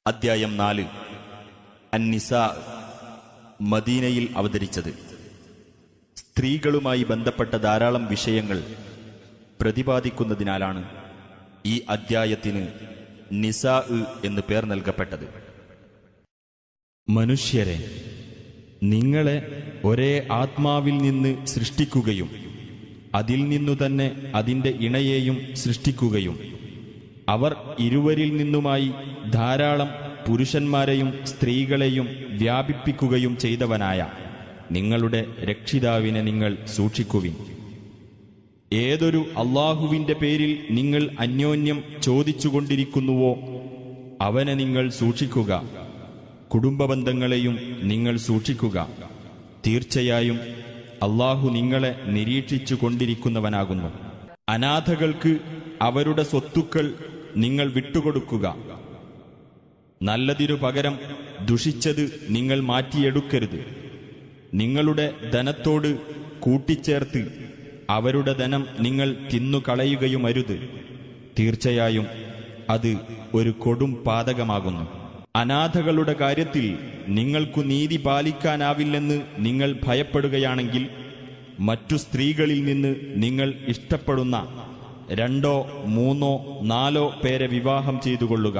അദ്ധ്യായം നാല് അന്നിസ മദീനയിൽ അവതരിച്ചത് സ്ത്രീകളുമായി ബന്ധപ്പെട്ട ധാരാളം വിഷയങ്ങൾ പ്രതിപാദിക്കുന്നതിനാലാണ് ഈ അദ്ധ്യായത്തിന് നിസാ എന്ന് പേർ നൽകപ്പെട്ടത് മനുഷ്യരെ നിങ്ങളെ ഒരേ ആത്മാവിൽ നിന്ന് സൃഷ്ടിക്കുകയും അതിൽ നിന്നു തന്നെ അതിൻ്റെ ഇണയെയും സൃഷ്ടിക്കുകയും അവർ ഇരുവരിൽ നിന്നുമായി ധാരാളം പുരുഷന്മാരെയും സ്ത്രീകളെയും വ്യാപിപ്പിക്കുകയും ചെയ്തവനായ നിങ്ങളുടെ രക്ഷിതാവിനെ നിങ്ങൾ സൂക്ഷിക്കുവിൻ ഏതൊരു അള്ളാഹുവിന്റെ പേരിൽ നിങ്ങൾ അന്യോന്യം ചോദിച്ചുകൊണ്ടിരിക്കുന്നുവോ അവനെ നിങ്ങൾ സൂക്ഷിക്കുക കുടുംബബന്ധങ്ങളെയും നിങ്ങൾ സൂക്ഷിക്കുക തീർച്ചയായും അള്ളാഹു നിങ്ങളെ നിരീക്ഷിച്ചു കൊണ്ടിരിക്കുന്നവനാകുന്നു അനാഥകൾക്ക് അവരുടെ സ്വത്തുക്കൾ നിങ്ങൾ വിട്ടുകൊടുക്കുക നല്ലതിനു പകരം ദുഷിച്ചത് നിങ്ങൾ മാറ്റിയെടുക്കരുത് നിങ്ങളുടെ ധനത്തോട് കൂട്ടിച്ചേർത്ത് അവരുടെ ധനം നിങ്ങൾ തിന്നുകളയുകയുമരുത് തീർച്ചയായും അത് ഒരു കൊടും പാതകമാകുന്നു അനാഥകളുടെ കാര്യത്തിൽ നിങ്ങൾക്കു നീതി പാലിക്കാനാവില്ലെന്ന് നിങ്ങൾ ഭയപ്പെടുകയാണെങ്കിൽ മറ്റു സ്ത്രീകളിൽ നിന്ന് നിങ്ങൾ ഇഷ്ടപ്പെടുന്ന രണ്ടോ മൂന്നോ നാലോ പേരെ വിവാഹം ചെയ്തുകൊള്ളുക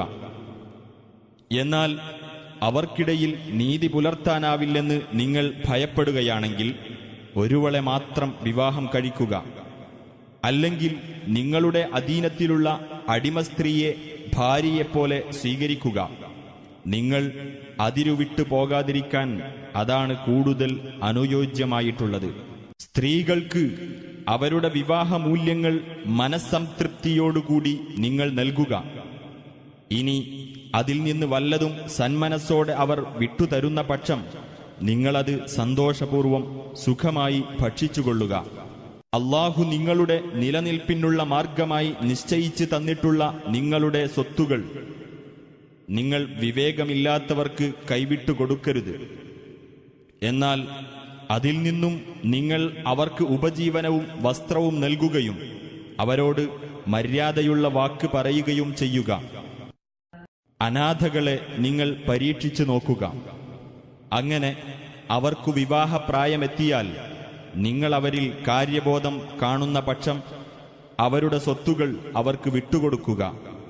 എന്നാൽ അവർക്കിടയിൽ നീതി പുലർത്താനാവില്ലെന്ന് നിങ്ങൾ ഭയപ്പെടുകയാണെങ്കിൽ ഒരുവളെ മാത്രം വിവാഹം കഴിക്കുക അല്ലെങ്കിൽ നിങ്ങളുടെ അധീനത്തിലുള്ള അടിമ സ്ത്രീയെ ഭാര്യയെപ്പോലെ സ്വീകരിക്കുക നിങ്ങൾ അതിരുവിട്ടു പോകാതിരിക്കാൻ അതാണ് കൂടുതൽ അനുയോജ്യമായിട്ടുള്ളത് സ്ത്രീകൾക്ക് അവരുടെ വിവാഹ മൂല്യങ്ങൾ മനസ്സംതൃപ്തിയോടുകൂടി നിങ്ങൾ നൽകുക ഇനി അതിൽ നിന്ന് വല്ലതും സന്മനസ്സോടെ അവർ വിട്ടുതരുന്ന പക്ഷം നിങ്ങളത് സന്തോഷപൂർവം സുഖമായി ഭക്ഷിച്ചുകൊള്ളുക അള്ളാഹു നിങ്ങളുടെ നിലനിൽപ്പിനുള്ള മാർഗമായി നിശ്ചയിച്ച് തന്നിട്ടുള്ള നിങ്ങളുടെ സ്വത്തുകൾ നിങ്ങൾ വിവേകമില്ലാത്തവർക്ക് കൈവിട്ടു കൊടുക്കരുത് എന്നാൽ അതിൽ നിന്നും നിങ്ങൾ അവർക്ക് ഉപജീവനവും വസ്ത്രവും നൽകുകയും അവരോട് മര്യാദയുള്ള വാക്ക് പറയുകയും ചെയ്യുക അനാഥകളെ നിങ്ങൾ പരീക്ഷിച്ചു നോക്കുക അങ്ങനെ അവർക്കു വിവാഹപ്രായമെത്തിയാൽ നിങ്ങൾ അവരിൽ കാര്യബോധം കാണുന്ന പക്ഷം അവരുടെ സ്വത്തുകൾ അവർക്ക് വിട്ടുകൊടുക്കുക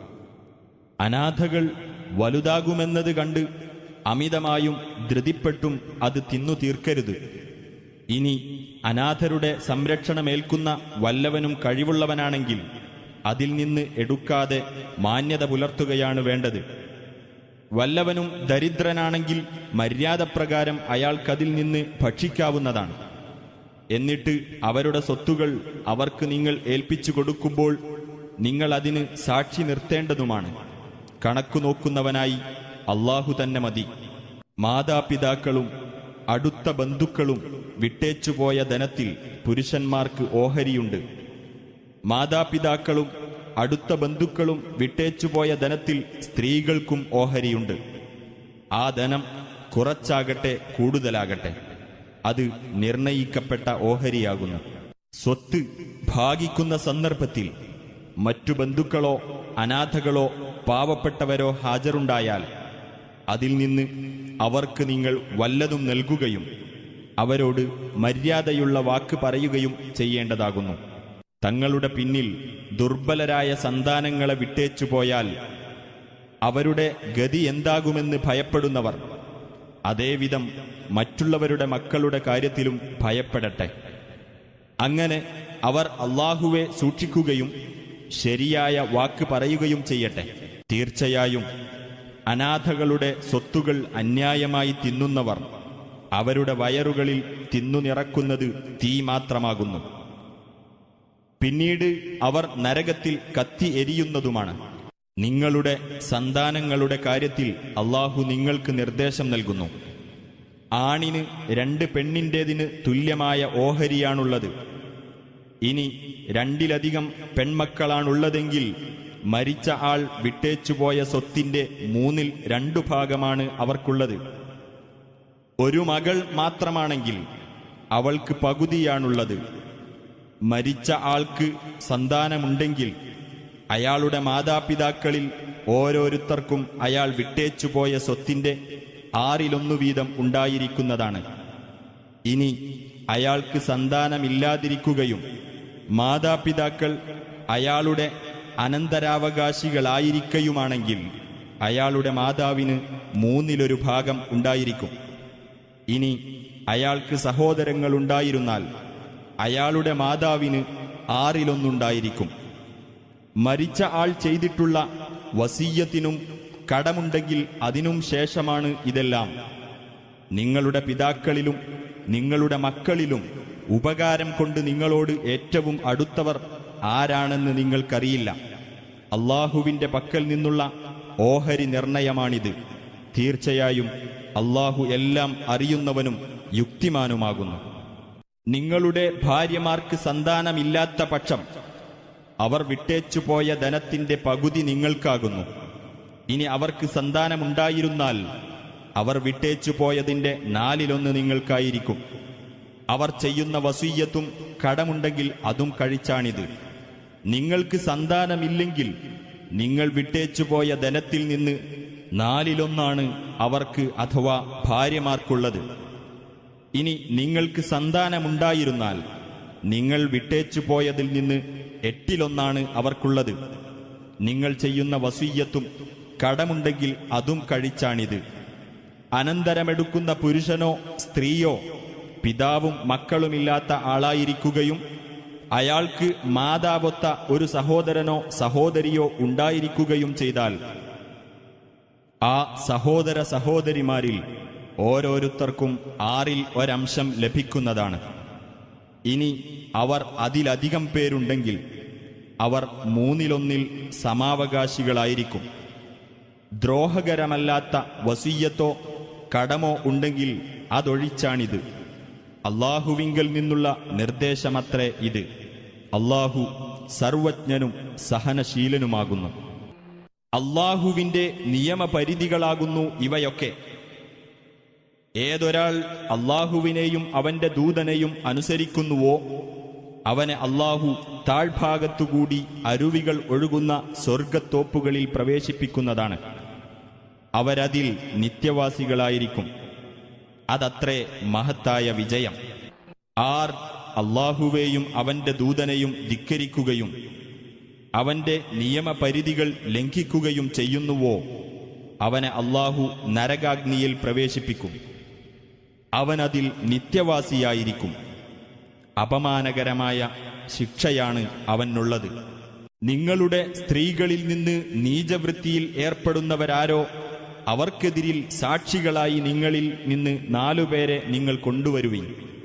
അനാഥകൾ വലുതാകുമെന്നത് കണ്ട് അമിതമായും ധൃതിപ്പെട്ടും അത് തിന്നു തീർക്കരുത് ഇനി അനാഥരുടെ സംരക്ഷണമേൽക്കുന്ന വല്ലവനും കഴിവുള്ളവനാണെങ്കിൽ അതിൽ നിന്ന് എടുക്കാതെ മാന്യത പുലർത്തുകയാണ് വേണ്ടത് വല്ലവനും ദരിദ്രനാണെങ്കിൽ മര്യാദപ്രകാരം അയാൾക്കതിൽ നിന്ന് ഭക്ഷിക്കാവുന്നതാണ് എന്നിട്ട് അവരുടെ സ്വത്തുകൾ അവർക്ക് നിങ്ങൾ ഏൽപ്പിച്ചു കൊടുക്കുമ്പോൾ നിങ്ങൾ അതിന് സാക്ഷി നിർത്തേണ്ടതുമാണ് കണക്കു നോക്കുന്നവനായി അള്ളാഹു തന്നെ മതി മാതാപിതാക്കളും അടുത്ത ബന്ധുക്കളും വിട്ടേച്ചുപോയ ധനത്തിൽ പുരുഷന്മാർക്ക് ഓഹരിയുണ്ട് മാതാപിതാക്കളും അടുത്ത ബന്ധുക്കളും വിട്ടേച്ചുപോയ ധനത്തിൽ സ്ത്രീകൾക്കും ഓഹരിയുണ്ട് ആ ധനം കുറച്ചാകട്ടെ കൂടുതലാകട്ടെ അത് നിർണയിക്കപ്പെട്ട ഓഹരിയാകുന്നു സ്വത്ത് ഭാഗിക്കുന്ന സന്ദർഭത്തിൽ മറ്റു ബന്ധുക്കളോ അനാഥകളോ പാവപ്പെട്ടവരോ ഹാജരുണ്ടായാൽ അതിൽ നിന്ന് അവർക്ക് നിങ്ങൾ വല്ലതും നൽകുകയും അവരോട് മര്യാദയുള്ള വാക്ക് പറയുകയും ചെയ്യേണ്ടതാകുന്നു തങ്ങളുടെ പിന്നിൽ ദുർബലരായ സന്താനങ്ങളെ വിട്ടേച്ചു പോയാൽ അവരുടെ ഗതി എന്താകുമെന്ന് ഭയപ്പെടുന്നവർ അതേവിധം മറ്റുള്ളവരുടെ മക്കളുടെ കാര്യത്തിലും ഭയപ്പെടട്ടെ അങ്ങനെ അവർ അള്ളാഹുവെ സൂക്ഷിക്കുകയും ശരിയായ വാക്ക് പറയുകയും ചെയ്യട്ടെ തീർച്ചയായും അനാഥകളുടെ സ്വത്തുകൾ അന്യായമായി തിന്നുന്നവർ അവരുടെ വയറുകളിൽ തിന്നു നിറക്കുന്നത് തീ മാത്രമാകുന്നു പിന്നീട് അവർ നരകത്തിൽ കത്തി എരിയുന്നതുമാണ് നിങ്ങളുടെ സന്താനങ്ങളുടെ കാര്യത്തിൽ അള്ളാഹു നിങ്ങൾക്ക് നിർദ്ദേശം നൽകുന്നു ആണിന് രണ്ട് പെണ്ണിൻ്റേതിന് തുല്യമായ ഓഹരിയാണുള്ളത് ഇനി രണ്ടിലധികം പെൺമക്കളാണുള്ളതെങ്കിൽ മരിച്ച ആൾ വിട്ടേച്ചുപോയ സ്വത്തിന്റെ മൂന്നിൽ രണ്ടു ഭാഗമാണ് അവർക്കുള്ളത് ഒരു മകൾ മാത്രമാണെങ്കിൽ അവൾക്ക് പകുതിയാണുള്ളത് മരിച്ച ആൾക്ക് സന്താനമുണ്ടെങ്കിൽ അയാളുടെ മാതാപിതാക്കളിൽ ഓരോരുത്തർക്കും അയാൾ വിട്ടേച്ചുപോയ സ്വത്തിന്റെ ആറിലൊന്നു വീതം ഉണ്ടായിരിക്കുന്നതാണ് ഇനി അയാൾക്ക് സന്താനമില്ലാതിരിക്കുകയും മാതാപിതാക്കൾ അയാളുടെ അനന്തരാവകാശികളായിരിക്കയുമാണെങ്കിൽ അയാളുടെ മാതാവിന് മൂന്നിലൊരു ഭാഗം ഉണ്ടായിരിക്കും ഇനി അയാൾക്ക് സഹോദരങ്ങളുണ്ടായിരുന്നാൽ അയാളുടെ മാതാവിന് ആറിലൊന്നുണ്ടായിരിക്കും മരിച്ച ആൾ ചെയ്തിട്ടുള്ള വസീയത്തിനും കടമുണ്ടെങ്കിൽ അതിനും ശേഷമാണ് ഇതെല്ലാം നിങ്ങളുടെ പിതാക്കളിലും നിങ്ങളുടെ മക്കളിലും ഉപകാരം കൊണ്ട് നിങ്ങളോട് ഏറ്റവും അടുത്തവർ ആരാണെന്ന് നിങ്ങൾക്കറിയില്ല അള്ളാഹുവിന്റെ പക്കൽ നിന്നുള്ള ഓഹരി നിർണയമാണിത് തീർച്ചയായും അള്ളാഹു എല്ലാം അറിയുന്നവനും യുക്തിമാനുമാകുന്നു നിങ്ങളുടെ ഭാര്യമാർക്ക് സന്താനമില്ലാത്ത പക്ഷം അവർ വിട്ടേച്ചുപോയ ധനത്തിന്റെ പകുതി നിങ്ങൾക്കാകുന്നു ഇനി അവർക്ക് സന്താനമുണ്ടായിരുന്നാൽ അവർ വിട്ടേച്ചുപോയതിന്റെ നാലിലൊന്ന് നിങ്ങൾക്കായിരിക്കും അവർ ചെയ്യുന്ന വസൂയത്തും കടമുണ്ടെങ്കിൽ അതും കഴിച്ചാണിത് നിങ്ങൾക്ക് സന്താനമില്ലെങ്കിൽ നിങ്ങൾ വിട്ടേച്ചുപോയ ധനത്തിൽ നിന്ന് നാലിലൊന്നാണ് അവർക്ക് അഥവാ ഭാര്യമാർക്കുള്ളത് ഇനി നിങ്ങൾക്ക് സന്താനമുണ്ടായിരുന്നാൽ നിങ്ങൾ വിട്ടേച്ചുപോയതിൽ നിന്ന് എട്ടിലൊന്നാണ് അവർക്കുള്ളത് നിങ്ങൾ ചെയ്യുന്ന വസൂയത്തും കടമുണ്ടെങ്കിൽ അതും കഴിച്ചാണിത് അനന്തരമെടുക്കുന്ന പുരുഷനോ സ്ത്രീയോ പിതാവും മക്കളുമില്ലാത്ത ആളായിരിക്കുകയും അയാൾക്ക് മാതാവൊത്ത ഒരു സഹോദരനോ സഹോദരിയോ ഉണ്ടായിരിക്കുകയും ചെയ്താൽ ആ സഹോദര സഹോദരിമാരിൽ ഓരോരുത്തർക്കും ആറിൽ ഒരംശം ലഭിക്കുന്നതാണ് ഇനി അവർ അതിലധികം പേരുണ്ടെങ്കിൽ അവർ മൂന്നിലൊന്നിൽ സമാവകാശികളായിരിക്കും ദ്രോഹകരമല്ലാത്ത വസീയത്തോ കടമോ ഉണ്ടെങ്കിൽ അതൊഴിച്ചാണിത് അള്ളാഹുവിങ്കൽ നിന്നുള്ള നിർദ്ദേശമത്രേ ഇത് അള്ളാഹു സർവജ്ഞനും സഹനശീലനുമാകുന്നു അള്ളാഹുവിന്റെ നിയമപരിധികളാകുന്നു ഇവയൊക്കെ ഏതൊരാൾ അള്ളാഹുവിനെയും അവന്റെ ദൂതനെയും അനുസരിക്കുന്നുവോ അവനെ അള്ളാഹു താഴ്ഭാഗത്തുകൂടി അരുവികൾ ഒഴുകുന്ന സ്വർഗത്തോപ്പുകളിൽ പ്രവേശിപ്പിക്കുന്നതാണ് അവരതിൽ നിത്യവാസികളായിരിക്കും അതത്രേ മഹത്തായ വിജയം ആർ അള്ളാഹുവേയും അവന്റെ ദൂതനെയും ധിക്കരിക്കുകയും അവന്റെ നിയമപരിധികൾ ലംഘിക്കുകയും ചെയ്യുന്നുവോ അവനെ അള്ളാഹു നരകാഗ്നിയിൽ പ്രവേശിപ്പിക്കും അവനതിൽ നിത്യവാസിയായിരിക്കും അപമാനകരമായ ശിക്ഷയാണ് അവനുള്ളത് നിങ്ങളുടെ സ്ത്രീകളിൽ നിന്ന് നീചവൃത്തിയിൽ ഏർപ്പെടുന്നവരാരോ അവർക്കെതിരിൽ സാക്ഷികളായി നിങ്ങളിൽ നിന്ന് നാലുപേരെ നിങ്ങൾ കൊണ്ടുവരുവിൻ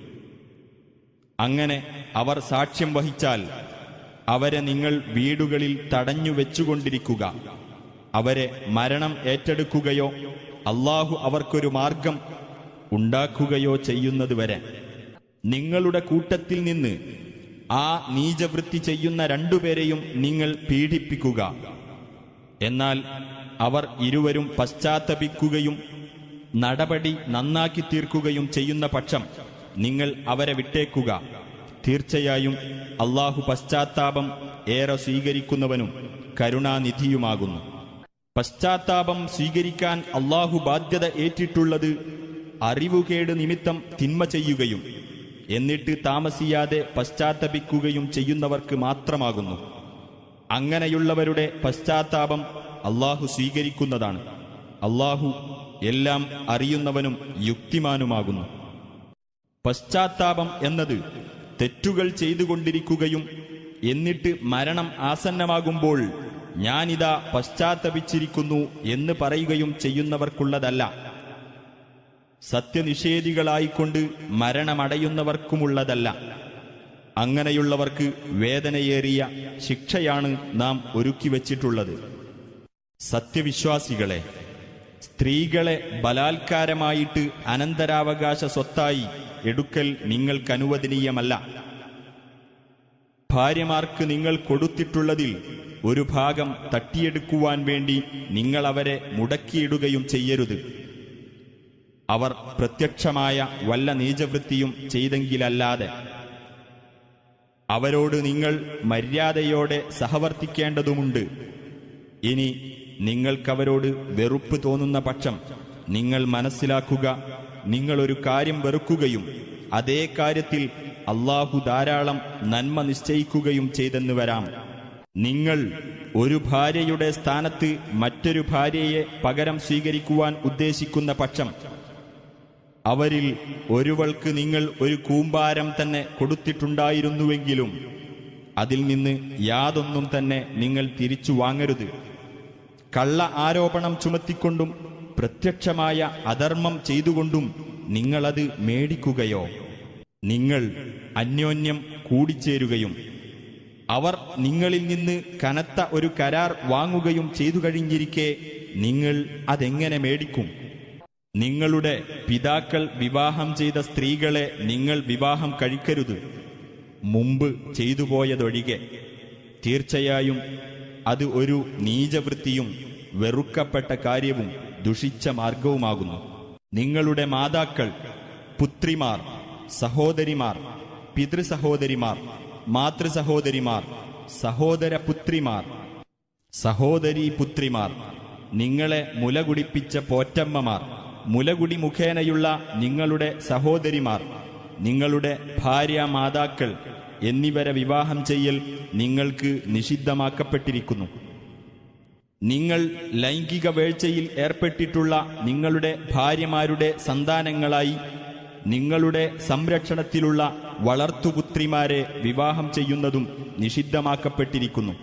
അങ്ങനെ അവർ സാക്ഷ്യം വഹിച്ചാൽ അവരെ നിങ്ങൾ വീടുകളിൽ തടഞ്ഞു വെച്ചുകൊണ്ടിരിക്കുക അവരെ മരണം ഏറ്റെടുക്കുകയോ അള്ളാഹു അവർക്കൊരു മാർഗം ഉണ്ടാക്കുകയോ ചെയ്യുന്നതുവരെ നിങ്ങളുടെ കൂട്ടത്തിൽ നിന്ന് ആ നീചവൃത്തി ചെയ്യുന്ന രണ്ടുപേരെയും നിങ്ങൾ പീഡിപ്പിക്കുക എന്നാൽ അവർ ഇരുവരും പശ്ചാത്തപിക്കുകയും നടപടി നന്നാക്കി തീർക്കുകയും ചെയ്യുന്ന പക്ഷം നിങ്ങൾ അവരെ വിട്ടേക്കുക തീർച്ചയായും അള്ളാഹു പശ്ചാത്താപം ഏറെ സ്വീകരിക്കുന്നവനും കരുണാനിധിയുമാകുന്നു പശ്ചാത്താപം സ്വീകരിക്കാൻ അള്ളാഹു ബാധ്യത ഏറ്റിട്ടുള്ളത് അറിവുകേട് നിമിത്തം തിന്മ ചെയ്യുകയും എന്നിട്ട് താമസിയാതെ പശ്ചാത്തപിക്കുകയും ചെയ്യുന്നവർക്ക് മാത്രമാകുന്നു അങ്ങനെയുള്ളവരുടെ പശ്ചാത്താപം അള്ളാഹു സ്വീകരിക്കുന്നതാണ് അള്ളാഹു എല്ലാം അറിയുന്നവനും യുക്തിമാനുമാകുന്നു പശ്ചാത്താപം എന്നത് തെറ്റുകൾ ചെയ്തുകൊണ്ടിരിക്കുകയും എന്നിട്ട് മരണം ആസന്നമാകുമ്പോൾ ഞാനിതാ പശ്ചാത്തപിച്ചിരിക്കുന്നു എന്ന് പറയുകയും ചെയ്യുന്നവർക്കുള്ളതല്ല സത്യനിഷേധികളായിക്കൊണ്ട് മരണമടയുന്നവർക്കുമുള്ളതല്ല അങ്ങനെയുള്ളവർക്ക് വേദനയേറിയ ശിക്ഷയാണ് നാം ഒരുക്കിവച്ചിട്ടുള്ളത് സത്യവിശ്വാസികളെ സ്ത്രീകളെ ബലാത്കാരമായിട്ട് അനന്തരാവകാശ സ്വത്തായി എടുക്കൽ നിങ്ങൾക്കനുവദനീയമല്ല ഭാര്യമാർക്ക് നിങ്ങൾ കൊടുത്തിട്ടുള്ളതിൽ ഒരു ഭാഗം തട്ടിയെടുക്കുവാൻ വേണ്ടി നിങ്ങൾ അവരെ മുടക്കിയിടുകയും ചെയ്യരുത് അവർ പ്രത്യക്ഷമായ വല്ല നീചവൃത്തിയും ചെയ്തെങ്കിലല്ലാതെ അവരോട് നിങ്ങൾ മര്യാദയോടെ സഹവർത്തിക്കേണ്ടതുമുണ്ട് ഇനി നിങ്ങൾക്കവരോട് വെറുപ്പ് തോന്നുന്ന പക്ഷം നിങ്ങൾ മനസ്സിലാക്കുക നിങ്ങളൊരു കാര്യം വെറുക്കുകയും അതേ കാര്യത്തിൽ അള്ളാഹു ധാരാളം നന്മ നിശ്ചയിക്കുകയും ചെയ്തെന്ന് വരാം നിങ്ങൾ ഒരു ഭാര്യയുടെ സ്ഥാനത്ത് മറ്റൊരു ഭാര്യയെ പകരം സ്വീകരിക്കുവാൻ ഉദ്ദേശിക്കുന്ന പക്ഷം അവരിൽ ഒരുവൾക്ക് നിങ്ങൾ ഒരു കൂമ്പാരം തന്നെ കൊടുത്തിട്ടുണ്ടായിരുന്നുവെങ്കിലും അതിൽ നിന്ന് യാതൊന്നും തന്നെ നിങ്ങൾ തിരിച്ചു വാങ്ങരുത് കള്ള ആരോപണം ചുമത്തിക്കൊണ്ടും പ്രത്യക്ഷമായ അധർമ്മം ചെയ്തുകൊണ്ടും നിങ്ങളത് മേടിക്കുകയോ നിങ്ങൾ അന്യോന്യം കൂടിച്ചേരുകയും അവർ നിങ്ങളിൽ നിന്ന് കനത്ത ഒരു കരാർ വാങ്ങുകയും ചെയ്തു കഴിഞ്ഞിരിക്കെ നിങ്ങൾ അതെങ്ങനെ മേടിക്കും നിങ്ങളുടെ പിതാക്കൾ വിവാഹം ചെയ്ത സ്ത്രീകളെ നിങ്ങൾ വിവാഹം കഴിക്കരുത് മുമ്പ് ചെയ്തുപോയതൊഴികെ തീർച്ചയായും അത് ഒരു നീചവൃത്തിയും വെറുക്കപ്പെട്ട കാര്യവും ദുഷിച്ച മാർഗവുമാകുന്നു നിങ്ങളുടെ മാതാക്കൾ പുത്രിമാർ സഹോദരിമാർ പിതൃസഹോദരിമാർ മാതൃസഹോദരിമാർ സഹോദര പുത്രിമാർ സഹോദരീ പുത്രിമാർ നിങ്ങളെ മുലകുടിപ്പിച്ച പോറ്റമ്മമാർ മുലകുടി മുഖേനയുള്ള നിങ്ങളുടെ സഹോദരിമാർ നിങ്ങളുടെ ഭാര്യ മാതാക്കൾ എന്നിവരെ വിവാഹം ചെയ്യൽ നിങ്ങൾക്ക് നിഷിദ്ധമാക്കപ്പെട്ടിരിക്കുന്നു നിങ്ങൾ ലൈംഗിക വേഴ്ചയിൽ ഏർപ്പെട്ടിട്ടുള്ള നിങ്ങളുടെ ഭാര്യമാരുടെ സന്താനങ്ങളായി നിങ്ങളുടെ സംരക്ഷണത്തിലുള്ള വളർത്തുപുത്രിമാരെ വിവാഹം ചെയ്യുന്നതും നിഷിദ്ധമാക്കപ്പെട്ടിരിക്കുന്നു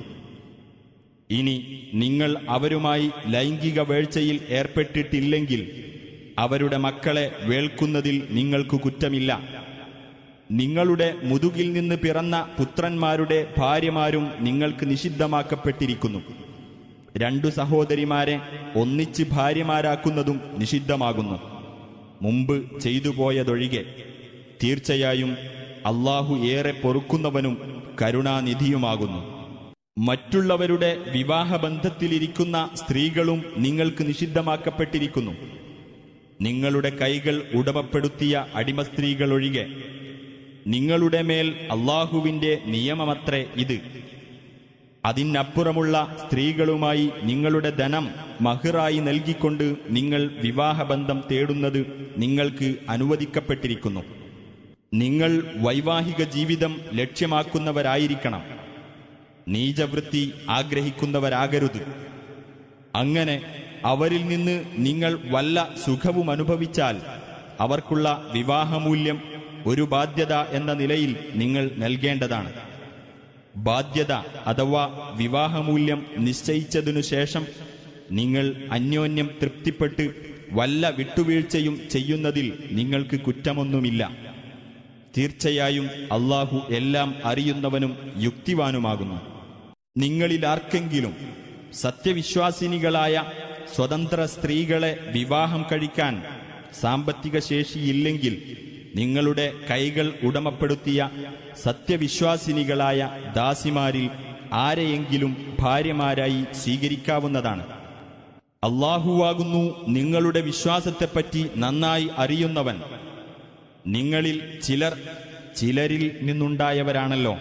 ഇനി നിങ്ങൾ അവരുമായി ലൈംഗിക വേഴ്ചയിൽ ഏർപ്പെട്ടിട്ടില്ലെങ്കിൽ അവരുടെ മക്കളെ വേൾക്കുന്നതിൽ നിങ്ങൾക്ക് കുറ്റമില്ല നിങ്ങളുടെ മുതുകിൽ നിന്ന് പിറന്ന പുത്രന്മാരുടെ ഭാര്യമാരും നിങ്ങൾക്ക് നിഷിദ്ധമാക്കപ്പെട്ടിരിക്കുന്നു രണ്ടു സഹോദരിമാരെ ഒന്നിച്ച് ഭാര്യമാരാക്കുന്നതും നിഷിദ്ധമാകുന്നു മുമ്പ് ചെയ്തുപോയതൊഴികെ തീർച്ചയായും അള്ളാഹു ഏറെ പൊറുക്കുന്നവനും കരുണാനിധിയുമാകുന്നു മറ്റുള്ളവരുടെ വിവാഹബന്ധത്തിലിരിക്കുന്ന സ്ത്രീകളും നിങ്ങൾക്ക് നിഷിദ്ധമാക്കപ്പെട്ടിരിക്കുന്നു നിങ്ങളുടെ കൈകൾ ഉടമപ്പെടുത്തിയ അടിമ സ്ത്രീകളൊഴികെ നിങ്ങളുടെ മേൽ അള്ളാഹുവിന്റെ നിയമമത്രേ ഇത് അതിനപ്പുറമുള്ള സ്ത്രീകളുമായി നിങ്ങളുടെ ധനം മഹിറായി നൽകിക്കൊണ്ട് നിങ്ങൾ വിവാഹബന്ധം തേടുന്നത് നിങ്ങൾക്ക് അനുവദിക്കപ്പെട്ടിരിക്കുന്നു നിങ്ങൾ വൈവാഹിക ജീവിതം ലക്ഷ്യമാക്കുന്നവരായിരിക്കണം നീചവൃത്തി ആഗ്രഹിക്കുന്നവരാകരുത് അങ്ങനെ അവരിൽ നിന്ന് നിങ്ങൾ വല്ല സുഖവും അനുഭവിച്ചാൽ അവർക്കുള്ള വിവാഹമൂല്യം ഒരു ബാധ്യത എന്ന നിലയിൽ നിങ്ങൾ നൽകേണ്ടതാണ് ബാധ്യത അഥവാ വിവാഹമൂല്യം നിശ്ചയിച്ചതിനു ശേഷം നിങ്ങൾ അന്യോന്യം തൃപ്തിപ്പെട്ട് വല്ല വിട്ടുവീഴ്ചയും ചെയ്യുന്നതിൽ നിങ്ങൾക്ക് കുറ്റമൊന്നുമില്ല തീർച്ചയായും അള്ളാഹു എല്ലാം അറിയുന്നവനും യുക്തിവാനുമാകുന്നു നിങ്ങളിൽ ആർക്കെങ്കിലും സത്യവിശ്വാസിനികളായ സ്വതന്ത്ര സ്ത്രീകളെ വിവാഹം കഴിക്കാൻ സാമ്പത്തിക ശേഷിയില്ലെങ്കിൽ നിങ്ങളുടെ കൈകൾ ഉടമപ്പെടുത്തിയ സത്യവിശ്വാസിനികളായ ദാസിമാരിൽ ആരെയെങ്കിലും ഭാര്യമാരായി സ്വീകരിക്കാവുന്നതാണ് അള്ളാഹുവാകുന്നു നിങ്ങളുടെ വിശ്വാസത്തെപ്പറ്റി നന്നായി അറിയുന്നവൻ നിങ്ങളിൽ ചിലർ ചിലരിൽ നിന്നുണ്ടായവരാണല്ലോ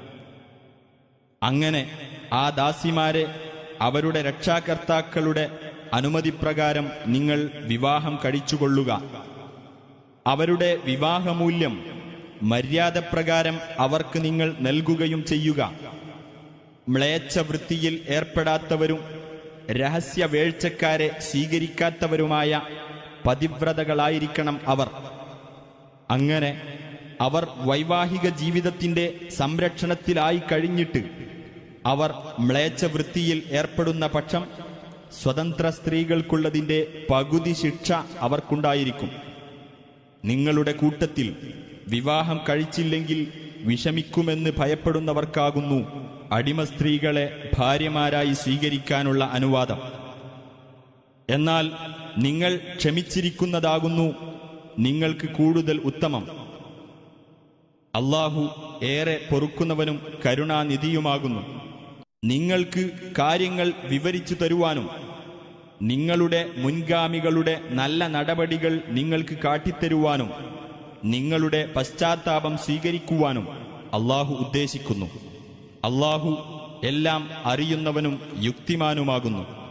അങ്ങനെ ആ ദാസിമാരെ അവരുടെ രക്ഷാകർത്താക്കളുടെ അനുമതിപ്രകാരം നിങ്ങൾ വിവാഹം കഴിച്ചുകൊള്ളുക അവരുടെ വിവാഹമൂല്യം മര്യാദപ്രകാരം അവർക്ക് നിങ്ങൾ നൽകുകയും ചെയ്യുക മ്ലേച്ഛ വൃത്തിയിൽ ഏർപ്പെടാത്തവരും രഹസ്യ വേഴ്ചക്കാരെ സ്വീകരിക്കാത്തവരുമായ പതിവ്രതകളായിരിക്കണം അവർ അങ്ങനെ അവർ വൈവാഹിക ജീവിതത്തിന്റെ സംരക്ഷണത്തിലായി കഴിഞ്ഞിട്ട് അവർ മ്ലേച്ഛ വൃത്തിയിൽ ഏർപ്പെടുന്ന പക്ഷം സ്വതന്ത്ര സ്ത്രീകൾക്കുള്ളതിന്റെ പകുതി ശിക്ഷ അവർക്കുണ്ടായിരിക്കും നിങ്ങളുടെ കൂട്ടത്തിൽ വിവാഹം കഴിച്ചില്ലെങ്കിൽ വിഷമിക്കുമെന്ന് ഭയപ്പെടുന്നവർക്കാകുന്നു അടിമ സ്ത്രീകളെ ഭാര്യമാരായി സ്വീകരിക്കാനുള്ള അനുവാദം എന്നാൽ നിങ്ങൾ ക്ഷമിച്ചിരിക്കുന്നതാകുന്നു നിങ്ങൾക്ക് കൂടുതൽ ഉത്തമം അള്ളാഹു ഏറെ പൊറുക്കുന്നവനും കരുണാനിധിയുമാകുന്നു നിങ്ങൾക്ക് കാര്യങ്ങൾ വിവരിച്ചു തരുവാനും നിങ്ങളുടെ മുൻഗാമികളുടെ നല്ല നടപടികൾ നിങ്ങൾക്ക് കാട്ടിത്തരുവാനും നിങ്ങളുടെ പശ്ചാത്താപം സ്വീകരിക്കുവാനും അള്ളാഹു ഉദ്ദേശിക്കുന്നു അള്ളാഹു എല്ലാം അറിയുന്നവനും യുക്തിമാനുമാകുന്നു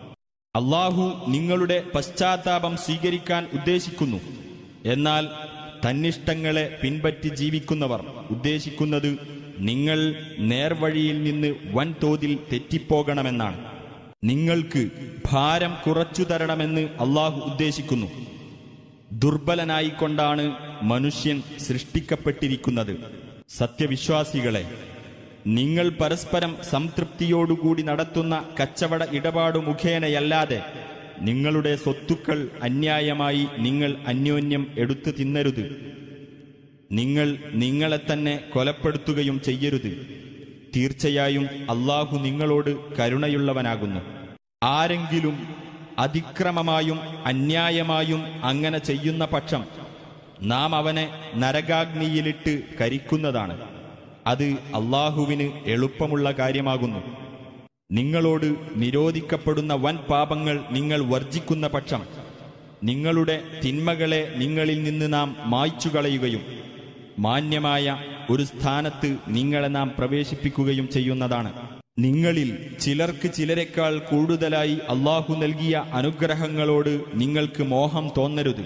അള്ളാഹു നിങ്ങളുടെ പശ്ചാത്താപം സ്വീകരിക്കാൻ ഉദ്ദേശിക്കുന്നു എന്നാൽ തന്നിഷ്ടങ്ങളെ പിൻപറ്റി ജീവിക്കുന്നവർ ഉദ്ദേശിക്കുന്നത് നിങ്ങൾ നേർവഴിയിൽ നിന്ന് വൻതോതിൽ തെറ്റിപ്പോകണമെന്നാണ് നിങ്ങൾക്ക് ഭാരം കുറച്ചു തരണമെന്ന് അള്ളാഹു ഉദ്ദേശിക്കുന്നു ദുർബലനായിക്കൊണ്ടാണ് മനുഷ്യൻ സൃഷ്ടിക്കപ്പെട്ടിരിക്കുന്നത് സത്യവിശ്വാസികളെ നിങ്ങൾ പരസ്പരം സംതൃപ്തിയോടുകൂടി നടത്തുന്ന കച്ചവട ഇടപാടു മുഖേനയല്ലാതെ നിങ്ങളുടെ സ്വത്തുക്കൾ അന്യായമായി നിങ്ങൾ അന്യോന്യം എടുത്തു തിന്നരുത് നിങ്ങൾ നിങ്ങളെ തന്നെ കൊലപ്പെടുത്തുകയും ചെയ്യരുത് തീർച്ചയായും അള്ളാഹു നിങ്ങളോട് കരുണയുള്ളവനാകുന്നു ആരെങ്കിലും അതിക്രമമായും അന്യായമായും അങ്ങനെ ചെയ്യുന്ന പക്ഷം നാം അവനെ നരകാഗ്നിയിലിട്ട് കരിക്കുന്നതാണ് അത് അള്ളാഹുവിന് എളുപ്പമുള്ള കാര്യമാകുന്നു നിങ്ങളോട് നിരോധിക്കപ്പെടുന്ന വൻ പാപങ്ങൾ നിങ്ങൾ വർജിക്കുന്ന പക്ഷം നിങ്ങളുടെ തിന്മകളെ നിങ്ങളിൽ നിന്ന് നാം മായ്ച്ചു കളയുകയും മാന്യമായ ഒരു സ്ഥാനത്ത് നിങ്ങളെ നാം പ്രവേശിപ്പിക്കുകയും ചെയ്യുന്നതാണ് നിങ്ങളിൽ ചിലർക്ക് ചിലരെക്കാൾ കൂടുതലായി അള്ളാഹു നൽകിയ അനുഗ്രഹങ്ങളോട് നിങ്ങൾക്ക് മോഹം തോന്നരുത്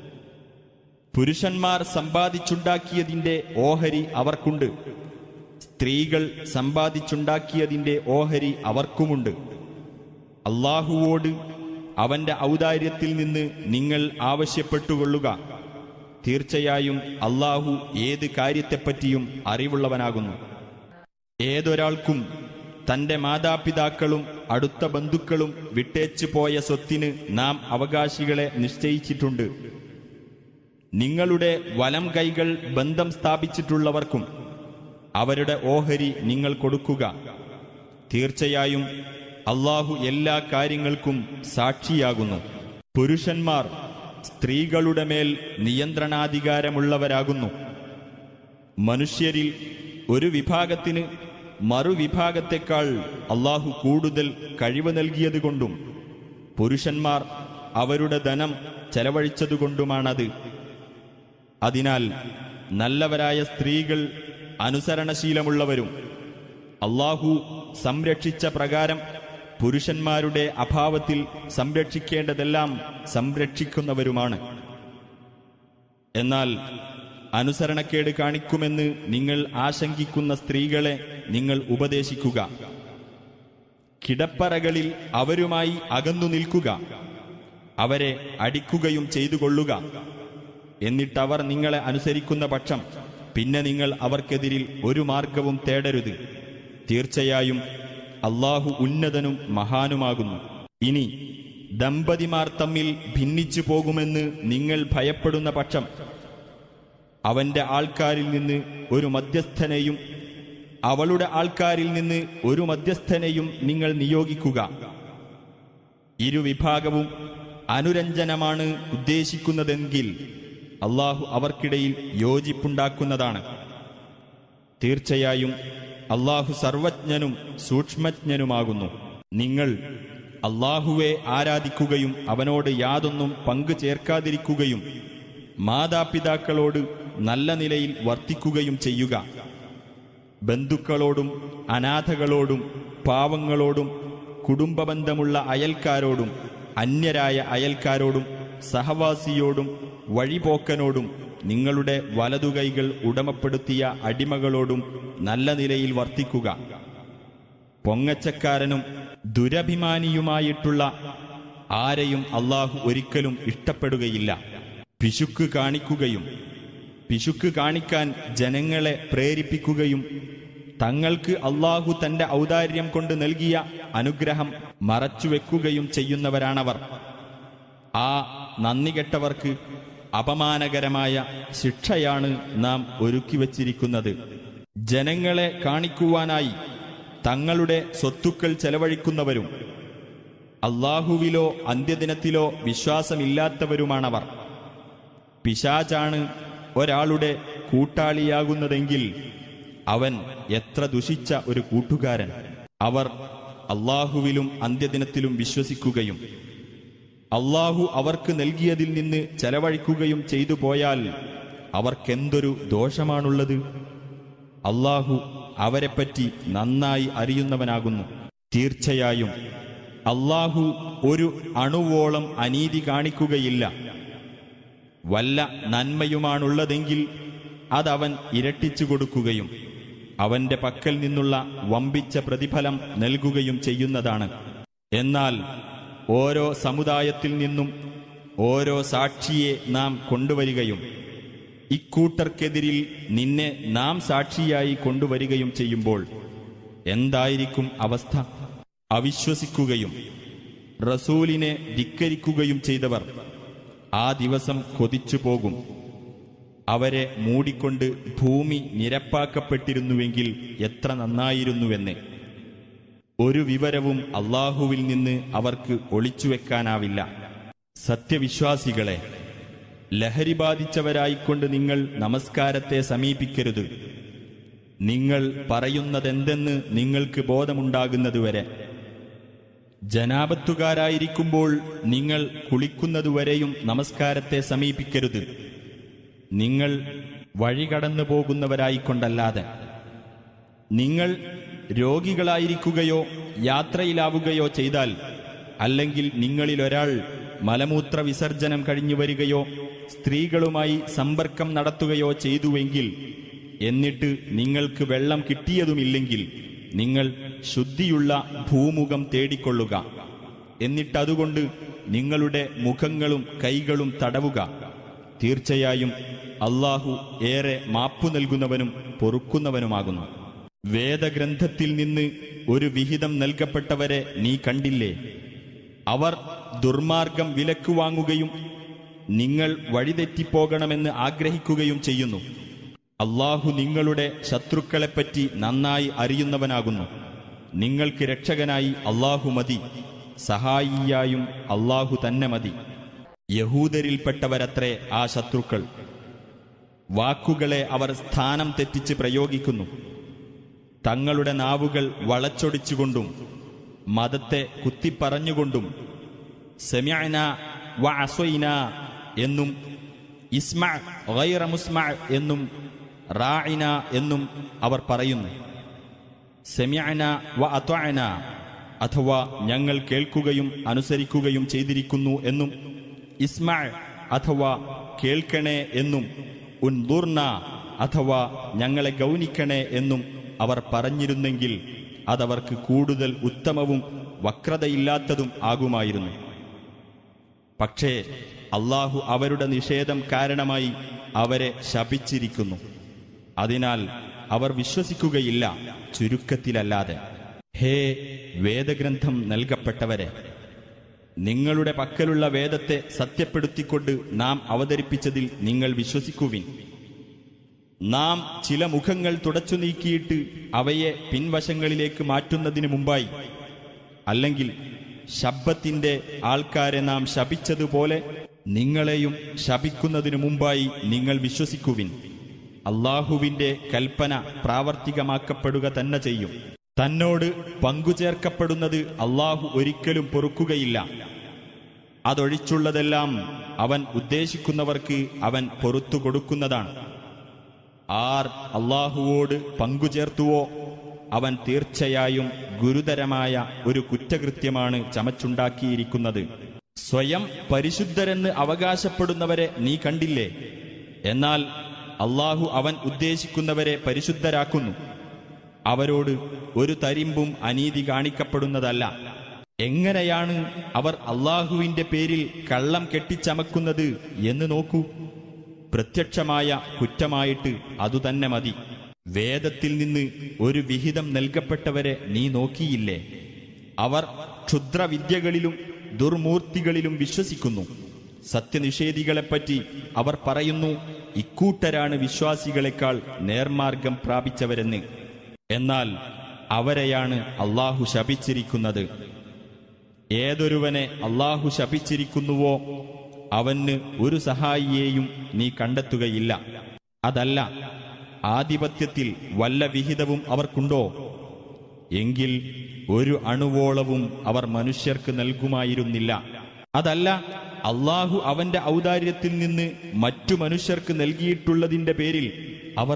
പുരുഷന്മാർ സമ്പാദിച്ചുണ്ടാക്കിയതിന്റെ ഓഹരി അവർക്കുണ്ട് സ്ത്രീകൾ സമ്പാദിച്ചുണ്ടാക്കിയതിന്റെ ഓഹരി അവർക്കുമുണ്ട് അള്ളാഹുവോട് അവന്റെ ഔദാര്യത്തിൽ നിന്ന് നിങ്ങൾ ആവശ്യപ്പെട്ടുകൊള്ളുക തീർച്ചയായും അള്ളാഹു ഏത് കാര്യത്തെപ്പറ്റിയും അറിവുള്ളവനാകുന്നു ഏതൊരാൾക്കും തന്റെ മാതാപിതാക്കളും അടുത്ത ബന്ധുക്കളും വിട്ടേച്ചു പോയ സ്വത്തിന് നാം അവകാശികളെ നിശ്ചയിച്ചിട്ടുണ്ട് നിങ്ങളുടെ വലം കൈകൾ ബന്ധം സ്ഥാപിച്ചിട്ടുള്ളവർക്കും അവരുടെ ഓഹരി നിങ്ങൾ കൊടുക്കുക തീർച്ചയായും അള്ളാഹു എല്ലാ കാര്യങ്ങൾക്കും സാക്ഷിയാകുന്നു പുരുഷന്മാർ സ്ത്രീകളുടെ മേൽ നിയന്ത്രണാധികാരമുള്ളവരാകുന്നു മനുഷ്യരിൽ ഒരു വിഭാഗത്തിന് മറുവിഭാഗത്തെക്കാൾ അള്ളാഹു കൂടുതൽ കഴിവ് നൽകിയതുകൊണ്ടും പുരുഷന്മാർ അവരുടെ ധനം ചെലവഴിച്ചതുകൊണ്ടുമാണത് അതിനാൽ നല്ലവരായ സ്ത്രീകൾ അനുസരണശീലമുള്ളവരും അള്ളാഹു സംരക്ഷിച്ച പ്രകാരം പുരുഷന്മാരുടെ അഭാവത്തിൽ സംരക്ഷിക്കേണ്ടതെല്ലാം സംരക്ഷിക്കുന്നവരുമാണ് എന്നാൽ അനുസരണക്കേട് കാണിക്കുമെന്ന് നിങ്ങൾ ആശങ്കിക്കുന്ന സ്ത്രീകളെ നിങ്ങൾ ഉപദേശിക്കുക കിടപ്പറകളിൽ അവരുമായി അകന്നു നിൽക്കുക അവരെ അടിക്കുകയും ചെയ്തുകൊള്ളുക എന്നിട്ടവർ നിങ്ങളെ അനുസരിക്കുന്ന പക്ഷം പിന്നെ നിങ്ങൾ അവർക്കെതിരിൽ ഒരു മാർഗവും തേടരുത് തീർച്ചയായും അള്ളാഹു ഉന്നതനും മഹാനുമാകുന്നു ഇനി ദമ്പതിമാർ തമ്മിൽ ഭിന്നിച്ചു പോകുമെന്ന് നിങ്ങൾ ഭയപ്പെടുന്ന പക്ഷം അവന്റെ ആൾക്കാരിൽ നിന്ന് ഒരു മധ്യസ്ഥനെയും അവളുടെ ആൾക്കാരിൽ നിന്ന് ഒരു മധ്യസ്ഥനെയും നിങ്ങൾ നിയോഗിക്കുക ഇരുവിഭാഗവും അനുരഞ്ജനമാണ് ഉദ്ദേശിക്കുന്നതെങ്കിൽ അള്ളാഹു അവർക്കിടയിൽ യോജിപ്പുണ്ടാക്കുന്നതാണ് തീർച്ചയായും അള്ളാഹു സർവജ്ഞനും സൂക്ഷ്മജ്ഞനുമാകുന്നു നിങ്ങൾ അള്ളാഹുവെ ആരാധിക്കുകയും അവനോട് യാതൊന്നും പങ്കു ചേർക്കാതിരിക്കുകയും മാതാപിതാക്കളോട് നല്ല നിലയിൽ വർത്തിക്കുകയും ചെയ്യുക ബന്ധുക്കളോടും അനാഥകളോടും പാവങ്ങളോടും കുടുംബബന്ധമുള്ള അയൽക്കാരോടും അന്യരായ അയൽക്കാരോടും സഹവാസിയോടും വഴിപോക്കനോടും നിങ്ങളുടെ വലതുകൈകൾ ഉടമപ്പെടുത്തിയ അടിമകളോടും നല്ല നിലയിൽ വർത്തിക്കുക പൊങ്ങച്ചക്കാരനും ദുരഭിമാനിയുമായിട്ടുള്ള ആരെയും അള്ളാഹു ഒരിക്കലും ഇഷ്ടപ്പെടുകയില്ല പിശുക്ക് കാണിക്കുകയും പിശുക്ക് കാണിക്കാൻ ജനങ്ങളെ പ്രേരിപ്പിക്കുകയും തങ്ങൾക്ക് അള്ളാഹു തന്റെ ഔദാര്യം കൊണ്ട് നൽകിയ അനുഗ്രഹം മറച്ചുവെക്കുകയും ചെയ്യുന്നവരാണവർ ആ നന്ദികെട്ടവർക്ക് അപമാനകരമായ ശിക്ഷയാണ് നാം ഒരുക്കിവച്ചിരിക്കുന്നത് ജനങ്ങളെ കാണിക്കുവാനായി തങ്ങളുടെ സ്വത്തുക്കൾ ചെലവഴിക്കുന്നവരും അള്ളാഹുവിലോ അന്ത്യദിനത്തിലോ വിശ്വാസമില്ലാത്തവരുമാണവർ പിശാചാണ് ഒരാളുടെ കൂട്ടാളിയാകുന്നതെങ്കിൽ അവൻ എത്ര ദുഷിച്ച ഒരു കൂട്ടുകാരൻ അവർ അള്ളാഹുവിലും അന്ത്യദിനത്തിലും വിശ്വസിക്കുകയും അള്ളാഹു അവർക്ക് നൽകിയതിൽ നിന്ന് ചെലവഴിക്കുകയും ചെയ്തു പോയാൽ അവർക്കെന്തൊരു ദോഷമാണുള്ളത് അള്ളാഹു അവരെപ്പറ്റി നന്നായി അറിയുന്നവനാകുന്നു തീർച്ചയായും അള്ളാഹു ഒരു അണുവോളം അനീതി കാണിക്കുകയില്ല വല്ല നന്മയുമാണുള്ളതെങ്കിൽ അതവൻ ഇരട്ടിച്ചു കൊടുക്കുകയും അവന്റെ പക്കൽ നിന്നുള്ള വമ്പിച്ച പ്രതിഫലം നൽകുകയും ചെയ്യുന്നതാണ് എന്നാൽ ഓരോ സമുദായത്തിൽ നിന്നും ഓരോ സാക്ഷിയെ നാം കൊണ്ടുവരികയും ഇക്കൂട്ടർക്കെതിരിൽ നിന്നെ നാം സാക്ഷിയായി കൊണ്ടുവരികയും ചെയ്യുമ്പോൾ എന്തായിരിക്കും അവസ്ഥ അവിശ്വസിക്കുകയും റസൂലിനെ ധിക്കരിക്കുകയും ചെയ്തവർ ആ ദിവസം കൊതിച്ചു പോകും അവരെ മൂടിക്കൊണ്ട് ഭൂമി നിരപ്പാക്കപ്പെട്ടിരുന്നുവെങ്കിൽ എത്ര നന്നായിരുന്നുവെന്ന് ഒരു വിവരവും അള്ളാഹുവിൽ നിന്ന് അവർക്ക് ഒളിച്ചുവെക്കാനാവില്ല സത്യവിശ്വാസികളെ ലഹരി ബാധിച്ചവരായിക്കൊണ്ട് നിങ്ങൾ നമസ്കാരത്തെ സമീപിക്കരുത് നിങ്ങൾ പറയുന്നതെന്തെന്ന് നിങ്ങൾക്ക് ബോധമുണ്ടാകുന്നതുവരെ ജനാപത്തുകാരായിരിക്കുമ്പോൾ നിങ്ങൾ കുളിക്കുന്നതുവരെയും നമസ്കാരത്തെ സമീപിക്കരുത് നിങ്ങൾ വഴി കടന്നു പോകുന്നവരായിക്കൊണ്ടല്ലാതെ നിങ്ങൾ രോഗികളായിരിക്കുകയോ യാത്രയിലാവുകയോ ചെയ്താൽ അല്ലെങ്കിൽ നിങ്ങളിലൊരാൾ മലമൂത്ര വിസർജനം കഴിഞ്ഞു വരികയോ സ്ത്രീകളുമായി സമ്പർക്കം നടത്തുകയോ ചെയ്തുവെങ്കിൽ എന്നിട്ട് നിങ്ങൾക്ക് വെള്ളം കിട്ടിയതുമില്ലെങ്കിൽ നിങ്ങൾ ശുദ്ധിയുള്ള ഭൂമുഖം തേടിക്കൊള്ളുക എന്നിട്ടതുകൊണ്ട് നിങ്ങളുടെ മുഖങ്ങളും കൈകളും തടവുക തീർച്ചയായും അള്ളാഹു ഏറെ മാപ്പു നൽകുന്നവനും പൊറുക്കുന്നവനുമാകുന്നു വേദഗ്രന്ഥത്തിൽ നിന്ന് ഒരു വിഹിതം നൽകപ്പെട്ടവരെ നീ കണ്ടില്ലേ അവർ ദുർമാർഗം വിലക്ക് വാങ്ങുകയും നിങ്ങൾ വഴിതെറ്റിപ്പോകണമെന്ന് ആഗ്രഹിക്കുകയും ചെയ്യുന്നു അള്ളാഹു നിങ്ങളുടെ ശത്രുക്കളെപ്പറ്റി നന്നായി അറിയുന്നവനാകുന്നു നിങ്ങൾക്ക് രക്ഷകനായി അള്ളാഹു മതി സഹായിയായും അള്ളാഹു തന്നെ മതി യഹൂദരിൽപ്പെട്ടവരത്രേ ആ ശത്രുക്കൾ വാക്കുകളെ അവർ സ്ഥാനം തെറ്റിച്ച് പ്രയോഗിക്കുന്നു തങ്ങളുടെ നാവുകൾ വളച്ചൊടിച്ചുകൊണ്ടും മതത്തെ കുത്തിപ്പറഞ്ഞുകൊണ്ടും സെമ്യന വ അസ്വൈന എന്നും ഇസ്മ ഗൈറ മുസ്മ എന്നും റായിന എന്നും അവർ പറയുന്നു സെമ്യന വ അത്വന അഥവാ ഞങ്ങൾ കേൾക്കുകയും അനുസരിക്കുകയും ചെയ്തിരിക്കുന്നു എന്നും ഇസ്മ അഥവാ കേൾക്കണേ എന്നും ഉൻദുർന അഥവാ ഞങ്ങളെ ഗൗനിക്കണേ എന്നും അവർ പറഞ്ഞിരുന്നെങ്കിൽ അതവർക്ക് കൂടുതൽ ഉത്തമവും വക്രതയില്ലാത്തതും ആകുമായിരുന്നു പക്ഷേ അള്ളാഹു അവരുടെ നിഷേധം കാരണമായി അവരെ ശപിച്ചിരിക്കുന്നു അതിനാൽ അവർ വിശ്വസിക്കുകയില്ല ചുരുക്കത്തിലല്ലാതെ ഹേ വേദഗ്രന്ഥം നൽകപ്പെട്ടവരെ നിങ്ങളുടെ പക്കലുള്ള വേദത്തെ സത്യപ്പെടുത്തിക്കൊണ്ട് നാം അവതരിപ്പിച്ചതിൽ നിങ്ങൾ വിശ്വസിക്കുവിൻ നാം ചില മുഖങ്ങൾ തുടച്ചു നീക്കിയിട്ട് അവയെ പിൻവശങ്ങളിലേക്ക് മാറ്റുന്നതിന് മുമ്പായി അല്ലെങ്കിൽ ശബ്ദത്തിന്റെ ആൾക്കാരെ നാം ശപിച്ചതുപോലെ നിങ്ങളെയും ശപിക്കുന്നതിനു മുമ്പായി നിങ്ങൾ വിശ്വസിക്കുവിൻ അള്ളാഹുവിന്റെ കൽപ്പന പ്രാവർത്തികമാക്കപ്പെടുക തന്നെ ചെയ്യും തന്നോട് പങ്കുചേർക്കപ്പെടുന്നത് അള്ളാഹു ഒരിക്കലും പൊറുക്കുകയില്ല അതൊഴിച്ചുള്ളതെല്ലാം അവൻ ഉദ്ദേശിക്കുന്നവർക്ക് അവൻ പൊറത്തു കൊടുക്കുന്നതാണ് ആർ അള്ളാഹുവോട് പങ്കുചേർത്തുവോ അവൻ തീർച്ചയായും ഗുരുതരമായ ഒരു കുറ്റകൃത്യമാണ് ചമച്ചുണ്ടാക്കിയിരിക്കുന്നത് സ്വയം പരിശുദ്ധരെന്ന് അവകാശപ്പെടുന്നവരെ നീ കണ്ടില്ലേ എന്നാൽ അള്ളാഹു അവൻ ഉദ്ദേശിക്കുന്നവരെ പരിശുദ്ധരാക്കുന്നു അവരോട് ഒരു തരിമ്പും അനീതി കാണിക്കപ്പെടുന്നതല്ല എങ്ങനെയാണ് അവർ അള്ളാഹുവിന്റെ പേരിൽ കള്ളം കെട്ടിച്ചമക്കുന്നത് എന്ന് നോക്കൂ പ്രത്യക്ഷമായ കുറ്റമായിട്ട് അതുതന്നെ മതി വേദത്തിൽ നിന്ന് ഒരു വിഹിതം നൽകപ്പെട്ടവരെ നീ നോക്കിയില്ലേ അവർ ക്ഷുദ്രവിദ്യകളിലും ദുർമൂർത്തികളിലും വിശ്വസിക്കുന്നു സത്യനിഷേധികളെപ്പറ്റി അവർ പറയുന്നു ഇക്കൂട്ടരാണ് വിശ്വാസികളെക്കാൾ നേർമാർഗം പ്രാപിച്ചവരെന്ന് എന്നാൽ അവരെയാണ് അള്ളാഹു ശപിച്ചിരിക്കുന്നത് ഏതൊരുവനെ അള്ളാഹു ശപിച്ചിരിക്കുന്നുവോ അവന് ഒരു സഹായിയെയും നീ കണ്ടെത്തുകയില്ല അതല്ല ആധിപത്യത്തിൽ വല്ല വിഹിതവും അവർക്കുണ്ടോ എങ്കിൽ ഒരു അണുവോളവും അവർ മനുഷ്യർക്ക് നൽകുമായിരുന്നില്ല അതല്ല അള്ളാഹു അവന്റെ ഔദാര്യത്തിൽ നിന്ന് മറ്റു മനുഷ്യർക്ക് നൽകിയിട്ടുള്ളതിന്റെ പേരിൽ അവർ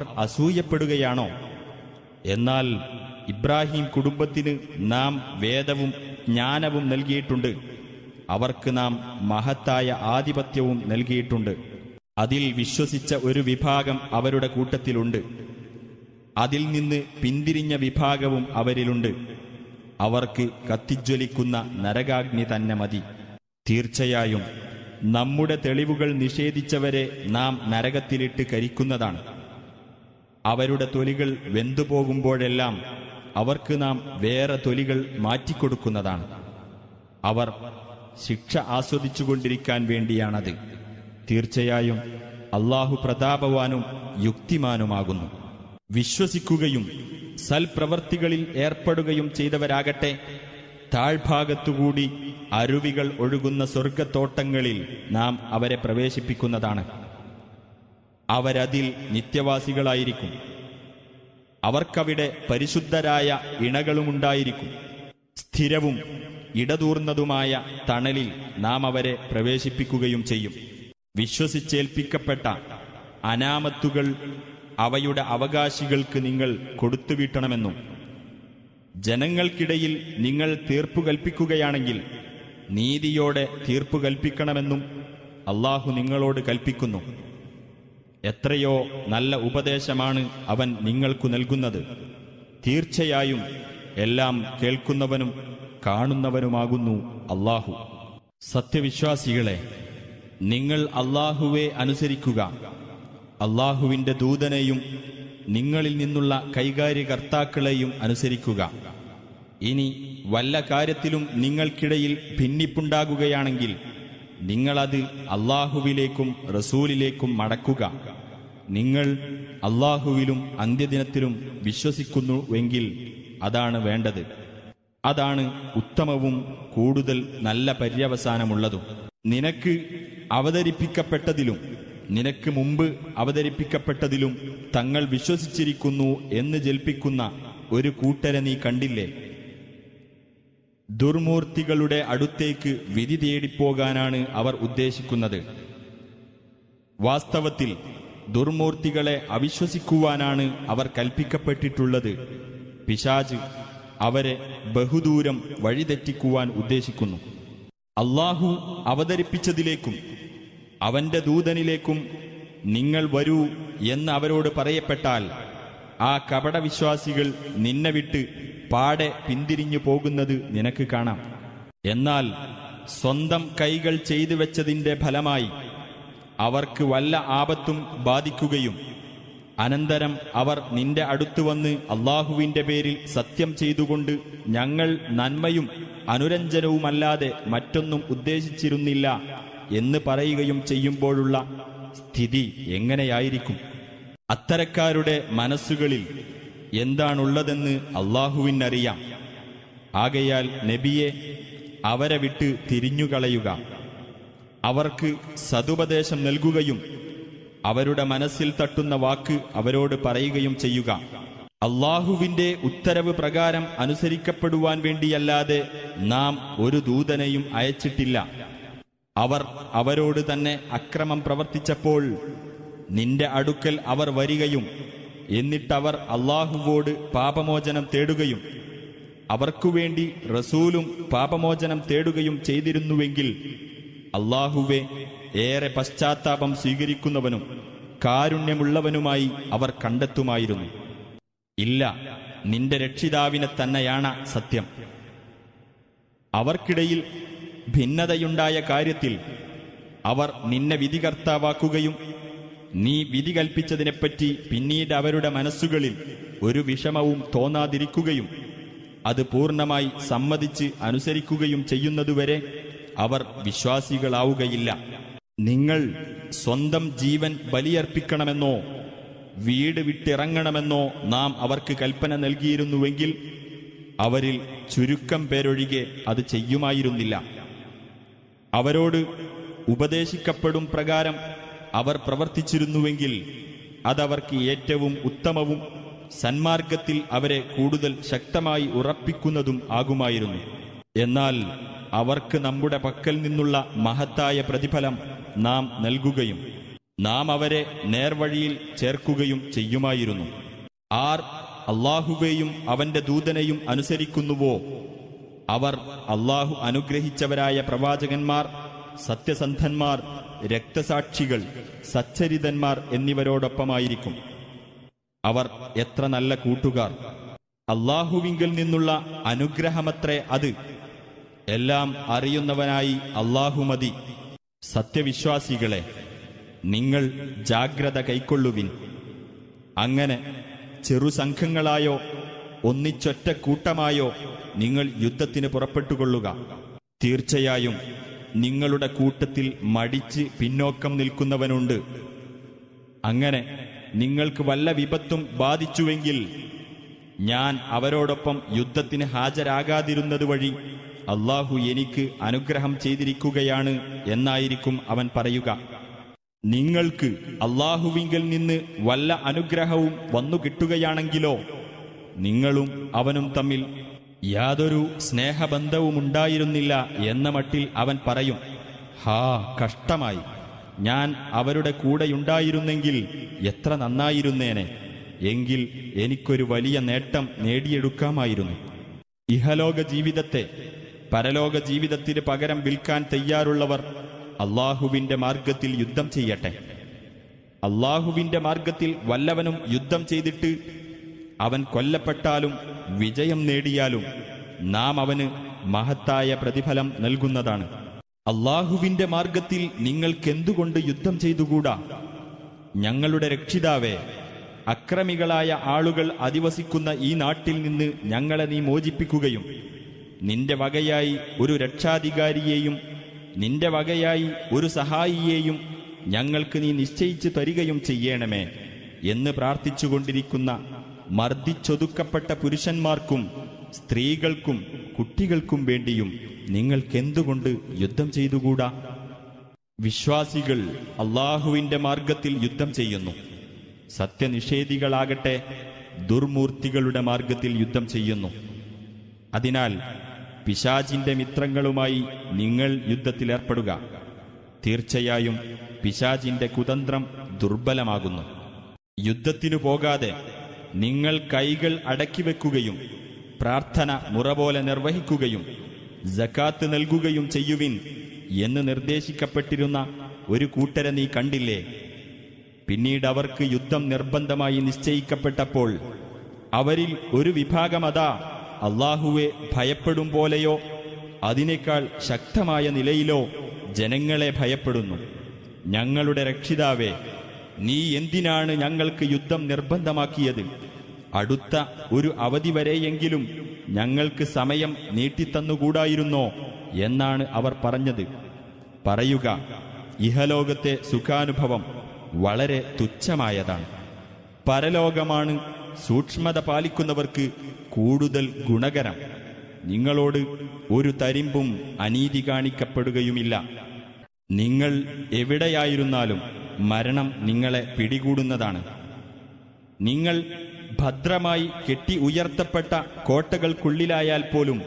അസൂയപ്പെടുകയാണോ എന്നാൽ ഇബ്രാഹിം കുടുംബത്തിന് നാം വേദവും ജ്ഞാനവും നൽകിയിട്ടുണ്ട് അവർക്ക് നാം മഹത്തായ ആധിപത്യവും നൽകിയിട്ടുണ്ട് അതിൽ വിശ്വസിച്ച ഒരു വിഭാഗം അവരുടെ കൂട്ടത്തിലുണ്ട് അതിൽ നിന്ന് പിന്തിരിഞ്ഞ വിഭാഗവും അവരിലുണ്ട് അവർക്ക് കത്തിജ്വലിക്കുന്ന നരകാഗ്നി തന്നെ മതി തീർച്ചയായും നമ്മുടെ തെളിവുകൾ നിഷേധിച്ചവരെ നാം നരകത്തിലിട്ട് കരിക്കുന്നതാണ് അവരുടെ തൊലികൾ വെന്തുപോകുമ്പോഴെല്ലാം അവർക്ക് നാം വേറെ തൊലികൾ മാറ്റിക്കൊടുക്കുന്നതാണ് അവർ ശിക്ഷ ആസ്വദിച്ചുകൊണ്ടിരിക്കാൻ വേണ്ടിയാണത് തീർച്ചയായും അള്ളാഹു പ്രതാപവാനും യുക്തിമാനുമാകുന്നു വിശ്വസിക്കുകയും സൽപ്രവർത്തികളിൽ ഏർപ്പെടുകയും ചെയ്തവരാകട്ടെ താഴ്ഭാഗത്തുകൂടി അരുവികൾ ഒഴുകുന്ന സ്വർഗത്തോട്ടങ്ങളിൽ നാം അവരെ പ്രവേശിപ്പിക്കുന്നതാണ് അവരതിൽ നിത്യവാസികളായിരിക്കും അവർക്കവിടെ പരിശുദ്ധരായ ഇണകളുമുണ്ടായിരിക്കും സ്ഥിരവും ഇടതൂർന്നതുമായ തണലിൽ നാം അവരെ പ്രവേശിപ്പിക്കുകയും ചെയ്യും വിശ്വസിച്ചേൽപ്പിക്കപ്പെട്ട അനാമത്തുകൾ അവയുടെ അവകാശികൾക്ക് നിങ്ങൾ കൊടുത്തുവിട്ടണമെന്നും ജനങ്ങൾക്കിടയിൽ നിങ്ങൾ തീർപ്പു കൽപ്പിക്കുകയാണെങ്കിൽ നീതിയോടെ തീർപ്പു കൽപ്പിക്കണമെന്നും അള്ളാഹു നിങ്ങളോട് കൽപ്പിക്കുന്നു എത്രയോ നല്ല ഉപദേശമാണ് അവൻ നിങ്ങൾക്കു നൽകുന്നത് തീർച്ചയായും എല്ലാം കേൾക്കുന്നവനും കാണുന്നവനുമാകുന്നു അള്ളാഹു സത്യവിശ്വാസികളെ നിങ്ങൾ അള്ളാഹുവെ അനുസരിക്കുക അള്ളാഹുവിന്റെ ദൂതനെയും നിങ്ങളിൽ നിന്നുള്ള കൈകാര്യകർത്താക്കളെയും അനുസരിക്കുക ഇനി വല്ല കാര്യത്തിലും നിങ്ങൾക്കിടയിൽ ഭിന്നിപ്പുണ്ടാകുകയാണെങ്കിൽ നിങ്ങളത് അള്ളാഹുവിലേക്കും റസൂലിലേക്കും മടക്കുക നിങ്ങൾ അള്ളാഹുവിലും അന്ത്യദിനത്തിലും വിശ്വസിക്കുന്നുവെങ്കിൽ അതാണ് വേണ്ടത് അതാണ് ഉത്തമവും കൂടുതൽ നല്ല പര്യവസാനമുള്ളതും നിനക്ക് അവതരിപ്പിക്കപ്പെട്ടതിലും നിനക്ക് മുമ്പ് അവതരിപ്പിക്കപ്പെട്ടതിലും തങ്ങൾ വിശ്വസിച്ചിരിക്കുന്നു എന്ന് ജൽപ്പിക്കുന്ന ഒരു കൂട്ടരെ നീ കണ്ടില്ലേ ദുർമൂർത്തികളുടെ അടുത്തേക്ക് വിധി തേടിപ്പോകാനാണ് അവർ ഉദ്ദേശിക്കുന്നത് വാസ്തവത്തിൽ ദുർമൂർത്തികളെ അവിശ്വസിക്കുവാനാണ് അവർ കൽപ്പിക്കപ്പെട്ടിട്ടുള്ളത് പിശാജ് അവരെ ബഹുദൂരം വഴിതെറ്റിക്കുവാൻ ഉദ്ദേശിക്കുന്നു അള്ളാഹു അവതരിപ്പിച്ചതിലേക്കും അവന്റെ ദൂതനിലേക്കും നിങ്ങൾ വരൂ എന്ന് അവരോട് പറയപ്പെട്ടാൽ ആ കപടവിശ്വാസികൾ നിന്നെ വിട്ട് പാടെ പിന്തിരിഞ്ഞു പോകുന്നത് നിനക്ക് കാണാം എന്നാൽ സ്വന്തം കൈകൾ ചെയ്തു വെച്ചതിന്റെ ഫലമായി അവർക്ക് വല്ല ആപത്തും ബാധിക്കുകയും അനന്തരം അവർ നിന്റെ അടുത്തു വന്ന് അള്ളാഹുവിന്റെ പേരിൽ സത്യം ചെയ്തുകൊണ്ട് ഞങ്ങൾ നന്മയും അനുരഞ്ജനവുമല്ലാതെ മറ്റൊന്നും ഉദ്ദേശിച്ചിരുന്നില്ല എന്ന് പറയുകയും ചെയ്യുമ്പോഴുള്ള സ്ഥിതി എങ്ങനെയായിരിക്കും അത്തരക്കാരുടെ മനസ്സുകളിൽ എന്താണുള്ളതെന്ന് അള്ളാഹുവിനറിയാം ആകയാൽ നബിയെ അവരെ വിട്ട് തിരിഞ്ഞുകളയുക അവർക്ക് സതുപദേശം നൽകുകയും അവരുടെ മനസ്സിൽ തട്ടുന്ന വാക്ക് അവരോട് പറയുകയും ചെയ്യുക അള്ളാഹുവിന്റെ ഉത്തരവ് പ്രകാരം അനുസരിക്കപ്പെടുവാൻ വേണ്ടിയല്ലാതെ നാം ഒരു ദൂതനെയും അയച്ചിട്ടില്ല അവർ അവരോട് തന്നെ അക്രമം പ്രവർത്തിച്ചപ്പോൾ നിന്റെ അടുക്കൽ അവർ വരികയും എന്നിട്ടവർ അള്ളാഹുവോട് പാപമോചനം തേടുകയും അവർക്കുവേണ്ടി റസൂലും പാപമോചനം തേടുകയും ചെയ്തിരുന്നുവെങ്കിൽ അള്ളാഹുവെ ഏറെ പശ്ചാത്താപം സ്വീകരിക്കുന്നവനും കാരുണ്യമുള്ളവനുമായി അവർ കണ്ടെത്തുമായിരുന്നു ഇല്ല നിന്റെ രക്ഷിതാവിനെ തന്നെയാണ് സത്യം അവർക്കിടയിൽ ഭിന്നതയുണ്ടായ കാര്യത്തിൽ അവർ നിന്നെ വിധികർത്താവാക്കുകയും നീ വിധി കൽപ്പിച്ചതിനെപ്പറ്റി പിന്നീട് അവരുടെ മനസ്സുകളിൽ ഒരു വിഷമവും തോന്നാതിരിക്കുകയും അത് പൂർണ്ണമായി സമ്മതിച്ച് അനുസരിക്കുകയും ചെയ്യുന്നതുവരെ അവർ വിശ്വാസികളാവുകയില്ല നിങ്ങൾ സ്വന്തം ജീവൻ ബലിയർപ്പിക്കണമെന്നോ വീട് വിട്ടിറങ്ങണമെന്നോ നാം അവർക്ക് കൽപ്പന നൽകിയിരുന്നുവെങ്കിൽ അവരിൽ ചുരുക്കം പേരൊഴികെ അത് ചെയ്യുമായിരുന്നില്ല അവരോട് ഉപദേശിക്കപ്പെടും പ്രകാരം അവർ പ്രവർത്തിച്ചിരുന്നുവെങ്കിൽ അതവർക്ക് ഏറ്റവും ഉത്തമവും സന്മാർഗത്തിൽ അവരെ കൂടുതൽ ശക്തമായി ഉറപ്പിക്കുന്നതും ആകുമായിരുന്നു എന്നാൽ അവർക്ക് നമ്മുടെ പക്കൽ നിന്നുള്ള മഹത്തായ പ്രതിഫലം നാം നൽകുകയും നാം അവരെ നേർവഴിയിൽ ചേർക്കുകയും ചെയ്യുമായിരുന്നു ആർ അള്ളാഹുവേയും അവന്റെ ദൂതനെയും അനുസരിക്കുന്നുവോ അവർ അള്ളാഹു അനുഗ്രഹിച്ചവരായ പ്രവാചകന്മാർ സത്യസന്ധന്മാർ രക്തസാക്ഷികൾ സച്ചരിതന്മാർ എന്നിവരോടൊപ്പമായിരിക്കും അവർ എത്ര നല്ല കൂട്ടുകാർ അള്ളാഹുവിങ്കിൽ നിന്നുള്ള അനുഗ്രഹമത്രേ അത് എല്ലാം അറിയുന്നവനായി അള്ളാഹു മതി സത്യവിശ്വാസികളെ നിങ്ങൾ ജാഗ്രത കൈക്കൊള്ളുവിൻ അങ്ങനെ ചെറുസംഘങ്ങളായോ ഒന്നിച്ചൊറ്റ കൂട്ടമായോ നിങ്ങൾ യുദ്ധത്തിന് പുറപ്പെട്ടുകൊള്ളുക തീർച്ചയായും നിങ്ങളുടെ കൂട്ടത്തിൽ മടിച്ച് പിന്നോക്കം നിൽക്കുന്നവനുണ്ട് അങ്ങനെ നിങ്ങൾക്ക് വല്ല വിപത്തും ബാധിച്ചുവെങ്കിൽ ഞാൻ അവരോടൊപ്പം യുദ്ധത്തിന് ഹാജരാകാതിരുന്നത് വഴി അള്ളാഹു എനിക്ക് അനുഗ്രഹം ചെയ്തിരിക്കുകയാണ് എന്നായിരിക്കും അവൻ പറയുക നിങ്ങൾക്ക് അള്ളാഹുവിങ്കിൽ നിന്ന് വല്ല അനുഗ്രഹവും വന്നു കിട്ടുകയാണെങ്കിലോ നിങ്ങളും അവനും തമ്മിൽ യാതൊരു സ്നേഹബന്ധവുമുണ്ടായിരുന്നില്ല എന്ന മട്ടിൽ അവൻ പറയും ഹാ കഷ്ടമായി ഞാൻ അവരുടെ കൂടെയുണ്ടായിരുന്നെങ്കിൽ എത്ര നന്നായിരുന്നേനെ എങ്കിൽ എനിക്കൊരു വലിയ നേട്ടം നേടിയെടുക്കാമായിരുന്നു ഇഹലോക ജീവിതത്തെ പരലോക ജീവിതത്തിന് പകരം വിൽക്കാൻ തയ്യാറുള്ളവർ അള്ളാഹുവിന്റെ മാർഗത്തിൽ യുദ്ധം ചെയ്യട്ടെ അള്ളാഹുവിന്റെ മാർഗത്തിൽ വല്ലവനും യുദ്ധം ചെയ്തിട്ട് അവൻ കൊല്ലപ്പെട്ടാലും വിജയം നേടിയാലും നാം അവന് മഹത്തായ പ്രതിഫലം നൽകുന്നതാണ് അള്ളാഹുവിന്റെ മാർഗത്തിൽ നിങ്ങൾക്കെന്തുകൊണ്ട് യുദ്ധം ചെയ്തുകൂടാ ഞങ്ങളുടെ രക്ഷിതാവേ അക്രമികളായ ആളുകൾ അധിവസിക്കുന്ന ഈ നാട്ടിൽ നിന്ന് ഞങ്ങളെ നീ മോചിപ്പിക്കുകയും നിന്റെ വകയായി ഒരു രക്ഷാധികാരിയെയും നിന്റെ വകയായി ഒരു സഹായിയെയും ഞങ്ങൾക്ക് നീ നിശ്ചയിച്ചു തരികയും ചെയ്യണമേ എന്ന് പ്രാർത്ഥിച്ചുകൊണ്ടിരിക്കുന്ന മർദ്ദിച്ചൊതുക്കപ്പെട്ട പുരുഷന്മാർക്കും സ്ത്രീകൾക്കും കുട്ടികൾക്കും വേണ്ടിയും നിങ്ങൾക്കെന്തുകൊണ്ട് യുദ്ധം ചെയ്തുകൂടാ വിശ്വാസികൾ അള്ളാഹുവിന്റെ മാർഗത്തിൽ യുദ്ധം ചെയ്യുന്നു സത്യനിഷേധികളാകട്ടെ ദുർമൂർത്തികളുടെ മാർഗത്തിൽ യുദ്ധം ചെയ്യുന്നു അതിനാൽ പിശാചിന്റെ മിത്രങ്ങളുമായി നിങ്ങൾ യുദ്ധത്തിലേർപ്പെടുക തീർച്ചയായും പിശാചിന്റെ കുതന്ത്രം ദുർബലമാകുന്നു യുദ്ധത്തിനു പോകാതെ നിങ്ങൾ കൈകൾ അടക്കിവെക്കുകയും പ്രാർത്ഥന മുറ പോലെ നിർവഹിക്കുകയും ജക്കാത്ത് നൽകുകയും ചെയ്യുവിൻ എന്ന് നിർദ്ദേശിക്കപ്പെട്ടിരുന്ന ഒരു കൂട്ടരെ നീ കണ്ടില്ലേ പിന്നീട് അവർക്ക് യുദ്ധം നിർബന്ധമായി നിശ്ചയിക്കപ്പെട്ടപ്പോൾ അവരിൽ ഒരു വിഭാഗമതാ അള്ളാഹുവെ ഭയപ്പെടും പോലെയോ അതിനേക്കാൾ ശക്തമായ നിലയിലോ ജനങ്ങളെ ഭയപ്പെടുന്നു ഞങ്ങളുടെ രക്ഷിതാവേ നീ എന്തിനാണ് ഞങ്ങൾക്ക് യുദ്ധം നിർബന്ധമാക്കിയത് അടുത്ത ഒരു അവധി വരെയെങ്കിലും ഞങ്ങൾക്ക് സമയം നീട്ടിത്തന്നുകൂടായിരുന്നോ എന്നാണ് അവർ പറഞ്ഞത് പറയുക ഇഹലോകത്തെ സുഖാനുഭവം വളരെ തുച്ഛമായതാണ് പരലോകമാണ് സൂക്ഷ്മത പാലിക്കുന്നവർക്ക് കൂടുതൽ ഗുണകരം നിങ്ങളോട് ഒരു തരിമ്പും അനീതി കാണിക്കപ്പെടുകയുമില്ല നിങ്ങൾ എവിടെയായിരുന്നാലും മരണം നിങ്ങളെ പിടികൂടുന്നതാണ് നിങ്ങൾ ഭദ്രമായി കെട്ടി ഉയർത്തപ്പെട്ട കോട്ടകൾക്കുള്ളിലായാൽ പോലും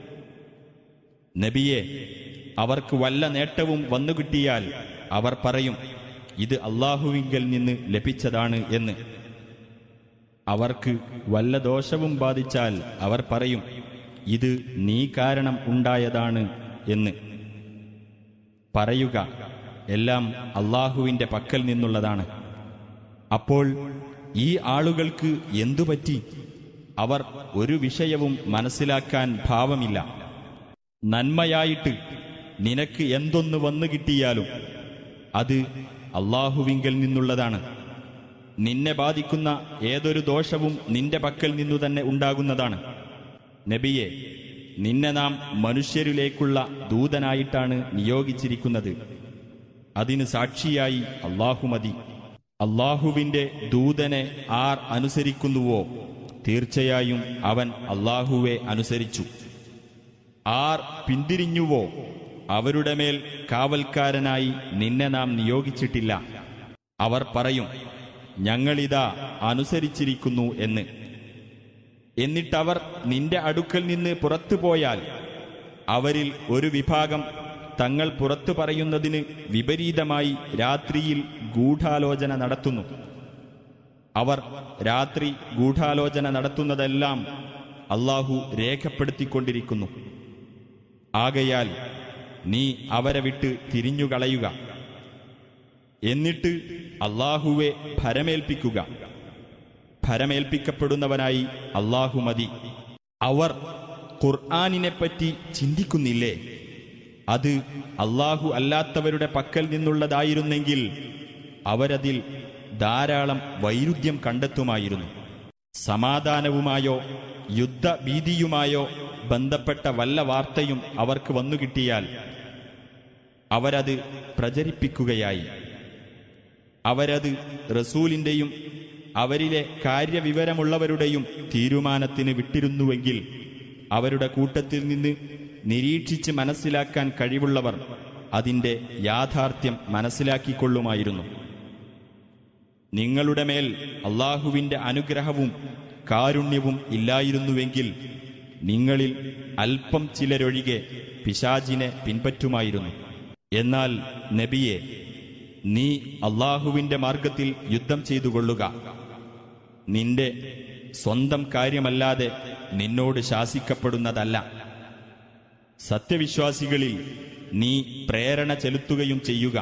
നബിയെ അവർക്ക് വല്ല നേട്ടവും വന്നുകിട്ടിയാൽ അവർ പറയും ഇത് അള്ളാഹുവിങ്കൽ നിന്ന് ലഭിച്ചതാണ് എന്ന് അവർക്ക് വല്ല ദോഷവും ബാധിച്ചാൽ അവർ പറയും ഇത് നീ കാരണം ഉണ്ടായതാണ് എന്ന് പറയുക എല്ലാം അള്ളാഹുവിന്റെ പക്കൽ നിന്നുള്ളതാണ് അപ്പോൾ ഈ ആളുകൾക്ക് എന്തുപറ്റി അവർ ഒരു വിഷയവും മനസ്സിലാക്കാൻ ഭാവമില്ല നന്മയായിട്ട് നിനക്ക് എന്തൊന്ന് വന്നു കിട്ടിയാലും അത് അള്ളാഹുവിങ്കൽ നിന്നുള്ളതാണ് നിന്നെ ബാധിക്കുന്ന ഏതൊരു ദോഷവും നിന്റെ പക്കൽ നിന്നു തന്നെ ഉണ്ടാകുന്നതാണ് നബിയെ നിന്നെ നാം മനുഷ്യരിലേക്കുള്ള ദൂതനായിട്ടാണ് നിയോഗിച്ചിരിക്കുന്നത് അതിന് സാക്ഷിയായി അള്ളാഹു മതി അള്ളാഹുവിന്റെ ദൂതനെ ആർ അനുസരിക്കുന്നുവോ തീർച്ചയായും അവൻ അള്ളാഹുവെ അനുസരിച്ചു ആർ പിന്തിരിഞ്ഞുവോ അവരുടെ മേൽ കാവൽക്കാരനായി നിന്നെ നാം നിയോഗിച്ചിട്ടില്ല അവർ പറയും ഞങ്ങളിതാ അനുസരിച്ചിരിക്കുന്നു എന്ന് എന്നിട്ടവർ നിന്റെ അടുക്കൽ നിന്ന് പുറത്തു പോയാൽ അവരിൽ ഒരു വിഭാഗം തങ്ങൾ പുറത്തു പറയുന്നതിന് വിപരീതമായി രാത്രിയിൽ ഗൂഢാലോചന നടത്തുന്നു അവർ രാത്രി ഗൂഢാലോചന നടത്തുന്നതെല്ലാം അള്ളാഹു രേഖപ്പെടുത്തിക്കൊണ്ടിരിക്കുന്നു ആകയാൽ നീ അവരെ വിട്ട് തിരിഞ്ഞുകളയുക എന്നിട്ട് അള്ളാഹുവെ ഭരമേൽപ്പിക്കുക ഭരമേൽപ്പിക്കപ്പെടുന്നവനായി അള്ളാഹു മതി അവർ ഖുർആാനിനെപ്പറ്റി ചിന്തിക്കുന്നില്ലേ അത് അള്ളാഹു അല്ലാത്തവരുടെ പക്കൽ നിന്നുള്ളതായിരുന്നെങ്കിൽ അവരതിൽ ധാരാളം വൈരുദ്ധ്യം കണ്ടെത്തുമായിരുന്നു സമാധാനവുമായോ യുദ്ധഭീതിയുമായോ ബന്ധപ്പെട്ട വല്ല വാർത്തയും അവർക്ക് വന്നു കിട്ടിയാൽ അവരത് പ്രചരിപ്പിക്കുകയായി അവരത് റസൂലിന്റെയും അവരിലെ കാര്യവിവരമുള്ളവരുടെയും തീരുമാനത്തിന് വിട്ടിരുന്നുവെങ്കിൽ അവരുടെ കൂട്ടത്തിൽ നിന്ന് നിരീക്ഷിച്ച് മനസ്സിലാക്കാൻ കഴിവുള്ളവർ അതിന്റെ യാഥാർത്ഥ്യം മനസ്സിലാക്കിക്കൊള്ളുമായിരുന്നു നിങ്ങളുടെ മേൽ അള്ളാഹുവിന്റെ അനുഗ്രഹവും കാരുണ്യവും ഇല്ലായിരുന്നുവെങ്കിൽ നിങ്ങളിൽ അല്പം ചിലരൊഴികെ പിശാചിനെ പിൻപറ്റുമായിരുന്നു എന്നാൽ നബിയെ നീ അള്ളാഹുവിന്റെ മാർഗത്തിൽ യുദ്ധം ചെയ്തുകൊള്ളുക നിന്റെ സ്വന്തം കാര്യമല്ലാതെ നിന്നോട് ശാസിക്കപ്പെടുന്നതല്ല സത്യവിശ്വാസികളിൽ നീ പ്രേരണ ചെലുത്തുകയും ചെയ്യുക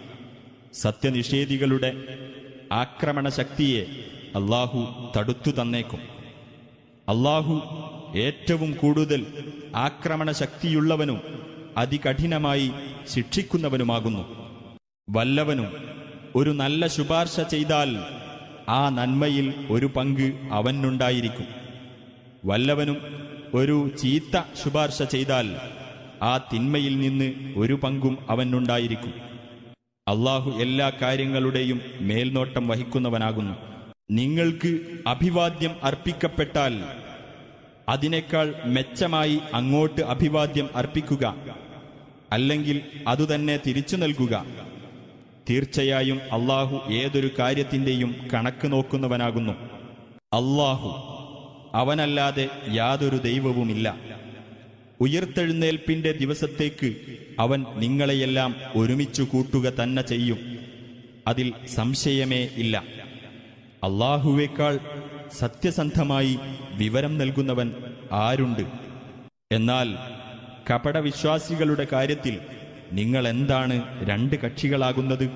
സത്യനിഷേധികളുടെ ആക്രമണശക്തിയെ അള്ളാഹു തടുത്തു തന്നേക്കും അള്ളാഹു ഏറ്റവും കൂടുതൽ ആക്രമണശക്തിയുള്ളവനും അതികഠിനമായി ശിക്ഷിക്കുന്നവനുമാകുന്നു വല്ലവനും ഒരു നല്ല ശുപാർശ ചെയ്താൽ ആ നന്മയിൽ ഒരു പങ്ക് അവനുണ്ടായിരിക്കും വല്ലവനും ഒരു ചീത്ത ശുപാർശ ചെയ്താൽ ആ തിന്മയിൽ നിന്ന് ഒരു പങ്കും അവനുണ്ടായിരിക്കും അള്ളാഹു എല്ലാ കാര്യങ്ങളുടെയും മേൽനോട്ടം വഹിക്കുന്നവനാകുന്നു നിങ്ങൾക്ക് അഭിവാദ്യം അർപ്പിക്കപ്പെട്ടാൽ അതിനേക്കാൾ മെച്ചമായി അങ്ങോട്ട് അഭിവാദ്യം അർപ്പിക്കുക അല്ലെങ്കിൽ അതുതന്നെ തിരിച്ചു നൽകുക തീർച്ചയായും അള്ളാഹു ഏതൊരു കാര്യത്തിന്റെയും കണക്ക് നോക്കുന്നവനാകുന്നു അള്ളാഹു അവനല്ലാതെ യാതൊരു ദൈവവുമില്ല ഉയർത്തെഴുന്നേൽപ്പിന്റെ ദിവസത്തേക്ക് അവൻ നിങ്ങളെയെല്ലാം ഒരുമിച്ചു കൂട്ടുക തന്നെ ചെയ്യും അതിൽ സംശയമേ ഇല്ല അള്ളാഹുവേക്കാൾ സത്യസന്ധമായി വിവരം നൽകുന്നവൻ ആരുണ്ട് എന്നാൽ കപടവിശ്വാസികളുടെ കാര്യത്തിൽ നിങ്ങൾ എന്താണ് രണ്ട് കക്ഷികളാകുന്നത്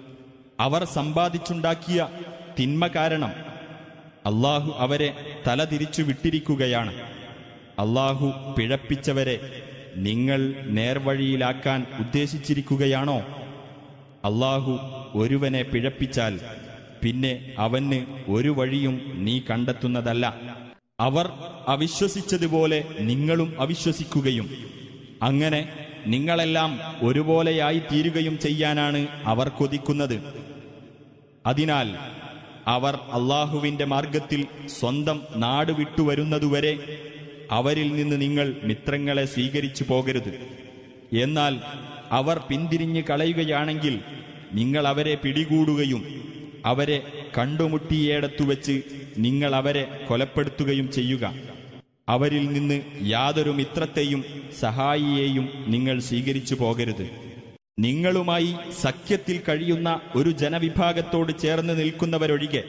അവർ സമ്പാദിച്ചുണ്ടാക്കിയ തിന്മ കാരണം അള്ളാഹു അവരെ തലതിരിച്ചു വിട്ടിരിക്കുകയാണ് അള്ളാഹു പിഴപ്പിച്ചവരെ നിങ്ങൾ നേർവഴിയിലാക്കാൻ ഉദ്ദേശിച്ചിരിക്കുകയാണോ അള്ളാഹു ഒരുവനെ പിഴപ്പിച്ചാൽ പിന്നെ അവന് ഒരു വഴിയും നീ കണ്ടെത്തുന്നതല്ല അവർ അവിശ്വസിച്ചതുപോലെ നിങ്ങളും അവിശ്വസിക്കുകയും അങ്ങനെ നിങ്ങളെല്ലാം ഒരുപോലെയായി തീരുകയും ചെയ്യാനാണ് അവർ കൊതിക്കുന്നത് അതിനാൽ അവർ അള്ളാഹുവിന്റെ മാർഗത്തിൽ സ്വന്തം നാട് വിട്ടുവരുന്നതുവരെ അവരിൽ നിന്ന് നിങ്ങൾ മിത്രങ്ങളെ സ്വീകരിച്ചു പോകരുത് എന്നാൽ അവർ പിന്തിരിഞ്ഞ് കളയുകയാണെങ്കിൽ നിങ്ങൾ അവരെ പിടികൂടുകയും അവരെ കണ്ടുമുട്ടിയേടത്തു വെച്ച് നിങ്ങൾ അവരെ കൊലപ്പെടുത്തുകയും ചെയ്യുക അവരിൽ നിന്ന് യാതൊരു മിത്രത്തെയും സഹായിയെയും നിങ്ങൾ സ്വീകരിച്ചു പോകരുത് നിങ്ങളുമായി സഖ്യത്തിൽ കഴിയുന്ന ഒരു ജനവിഭാഗത്തോട് ചേർന്ന് നിൽക്കുന്നവരൊഴികെ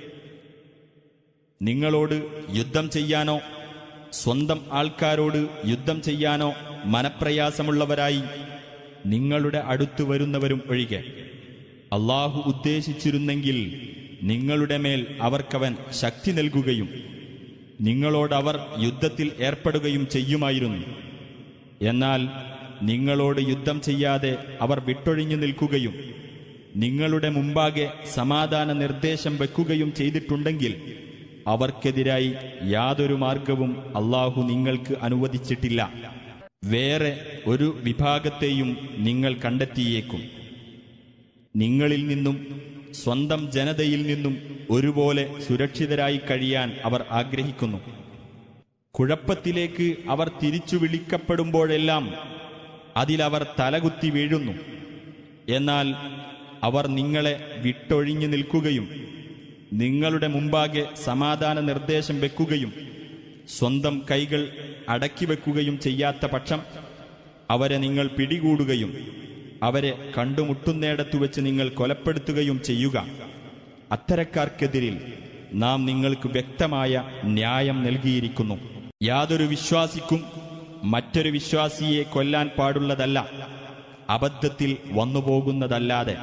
നിങ്ങളോട് യുദ്ധം ചെയ്യാനോ സ്വന്തം ആൾക്കാരോട് യുദ്ധം ചെയ്യാനോ മനപ്രയാസമുള്ളവരായി നിങ്ങളുടെ അടുത്തു വരുന്നവരും ഒഴികെ അള്ളാഹു ഉദ്ദേശിച്ചിരുന്നെങ്കിൽ നിങ്ങളുടെ മേൽ അവർക്കവൻ ശക്തി നൽകുകയും നിങ്ങളോടവർ യുദ്ധത്തിൽ ഏർപ്പെടുകയും ചെയ്യുമായിരുന്നു എന്നാൽ നിങ്ങളോട് യുദ്ധം ചെയ്യാതെ അവർ വിട്ടൊഴിഞ്ഞു നിൽക്കുകയും നിങ്ങളുടെ മുമ്പാകെ സമാധാന നിർദ്ദേശം വെക്കുകയും ചെയ്തിട്ടുണ്ടെങ്കിൽ അവർക്കെതിരായി യാതൊരു മാർഗവും അള്ളാഹു നിങ്ങൾക്ക് അനുവദിച്ചിട്ടില്ല വേറെ ഒരു വിഭാഗത്തെയും നിങ്ങൾ കണ്ടെത്തിയേക്കും നിങ്ങളിൽ നിന്നും സ്വന്തം ജനതയിൽ നിന്നും ഒരുപോലെ സുരക്ഷിതരായി കഴിയാൻ അവർ ആഗ്രഹിക്കുന്നു കുഴപ്പത്തിലേക്ക് അവർ തിരിച്ചു വിളിക്കപ്പെടുമ്പോഴെല്ലാം അതിലവർ തലകുത്തി വീഴുന്നു എന്നാൽ അവർ നിങ്ങളെ വിട്ടൊഴിഞ്ഞു നിൽക്കുകയും നിങ്ങളുടെ മുമ്പാകെ സമാധാന നിർദ്ദേശം വെക്കുകയും സ്വന്തം കൈകൾ അടക്കി വെക്കുകയും ചെയ്യാത്ത പക്ഷം അവരെ നിങ്ങൾ പിടികൂടുകയും അവരെ കണ്ടുമുട്ടുന്നിടത്തു വെച്ച് നിങ്ങൾ കൊലപ്പെടുത്തുകയും ചെയ്യുക അത്തരക്കാർക്കെതിരിൽ നാം നിങ്ങൾക്ക് വ്യക്തമായ ന്യായം നൽകിയിരിക്കുന്നു യാതൊരു വിശ്വാസിക്കും മറ്റൊരു വിശ്വാസിയെ കൊല്ലാൻ പാടുള്ളതല്ല അബദ്ധത്തിൽ വന്നുപോകുന്നതല്ലാതെ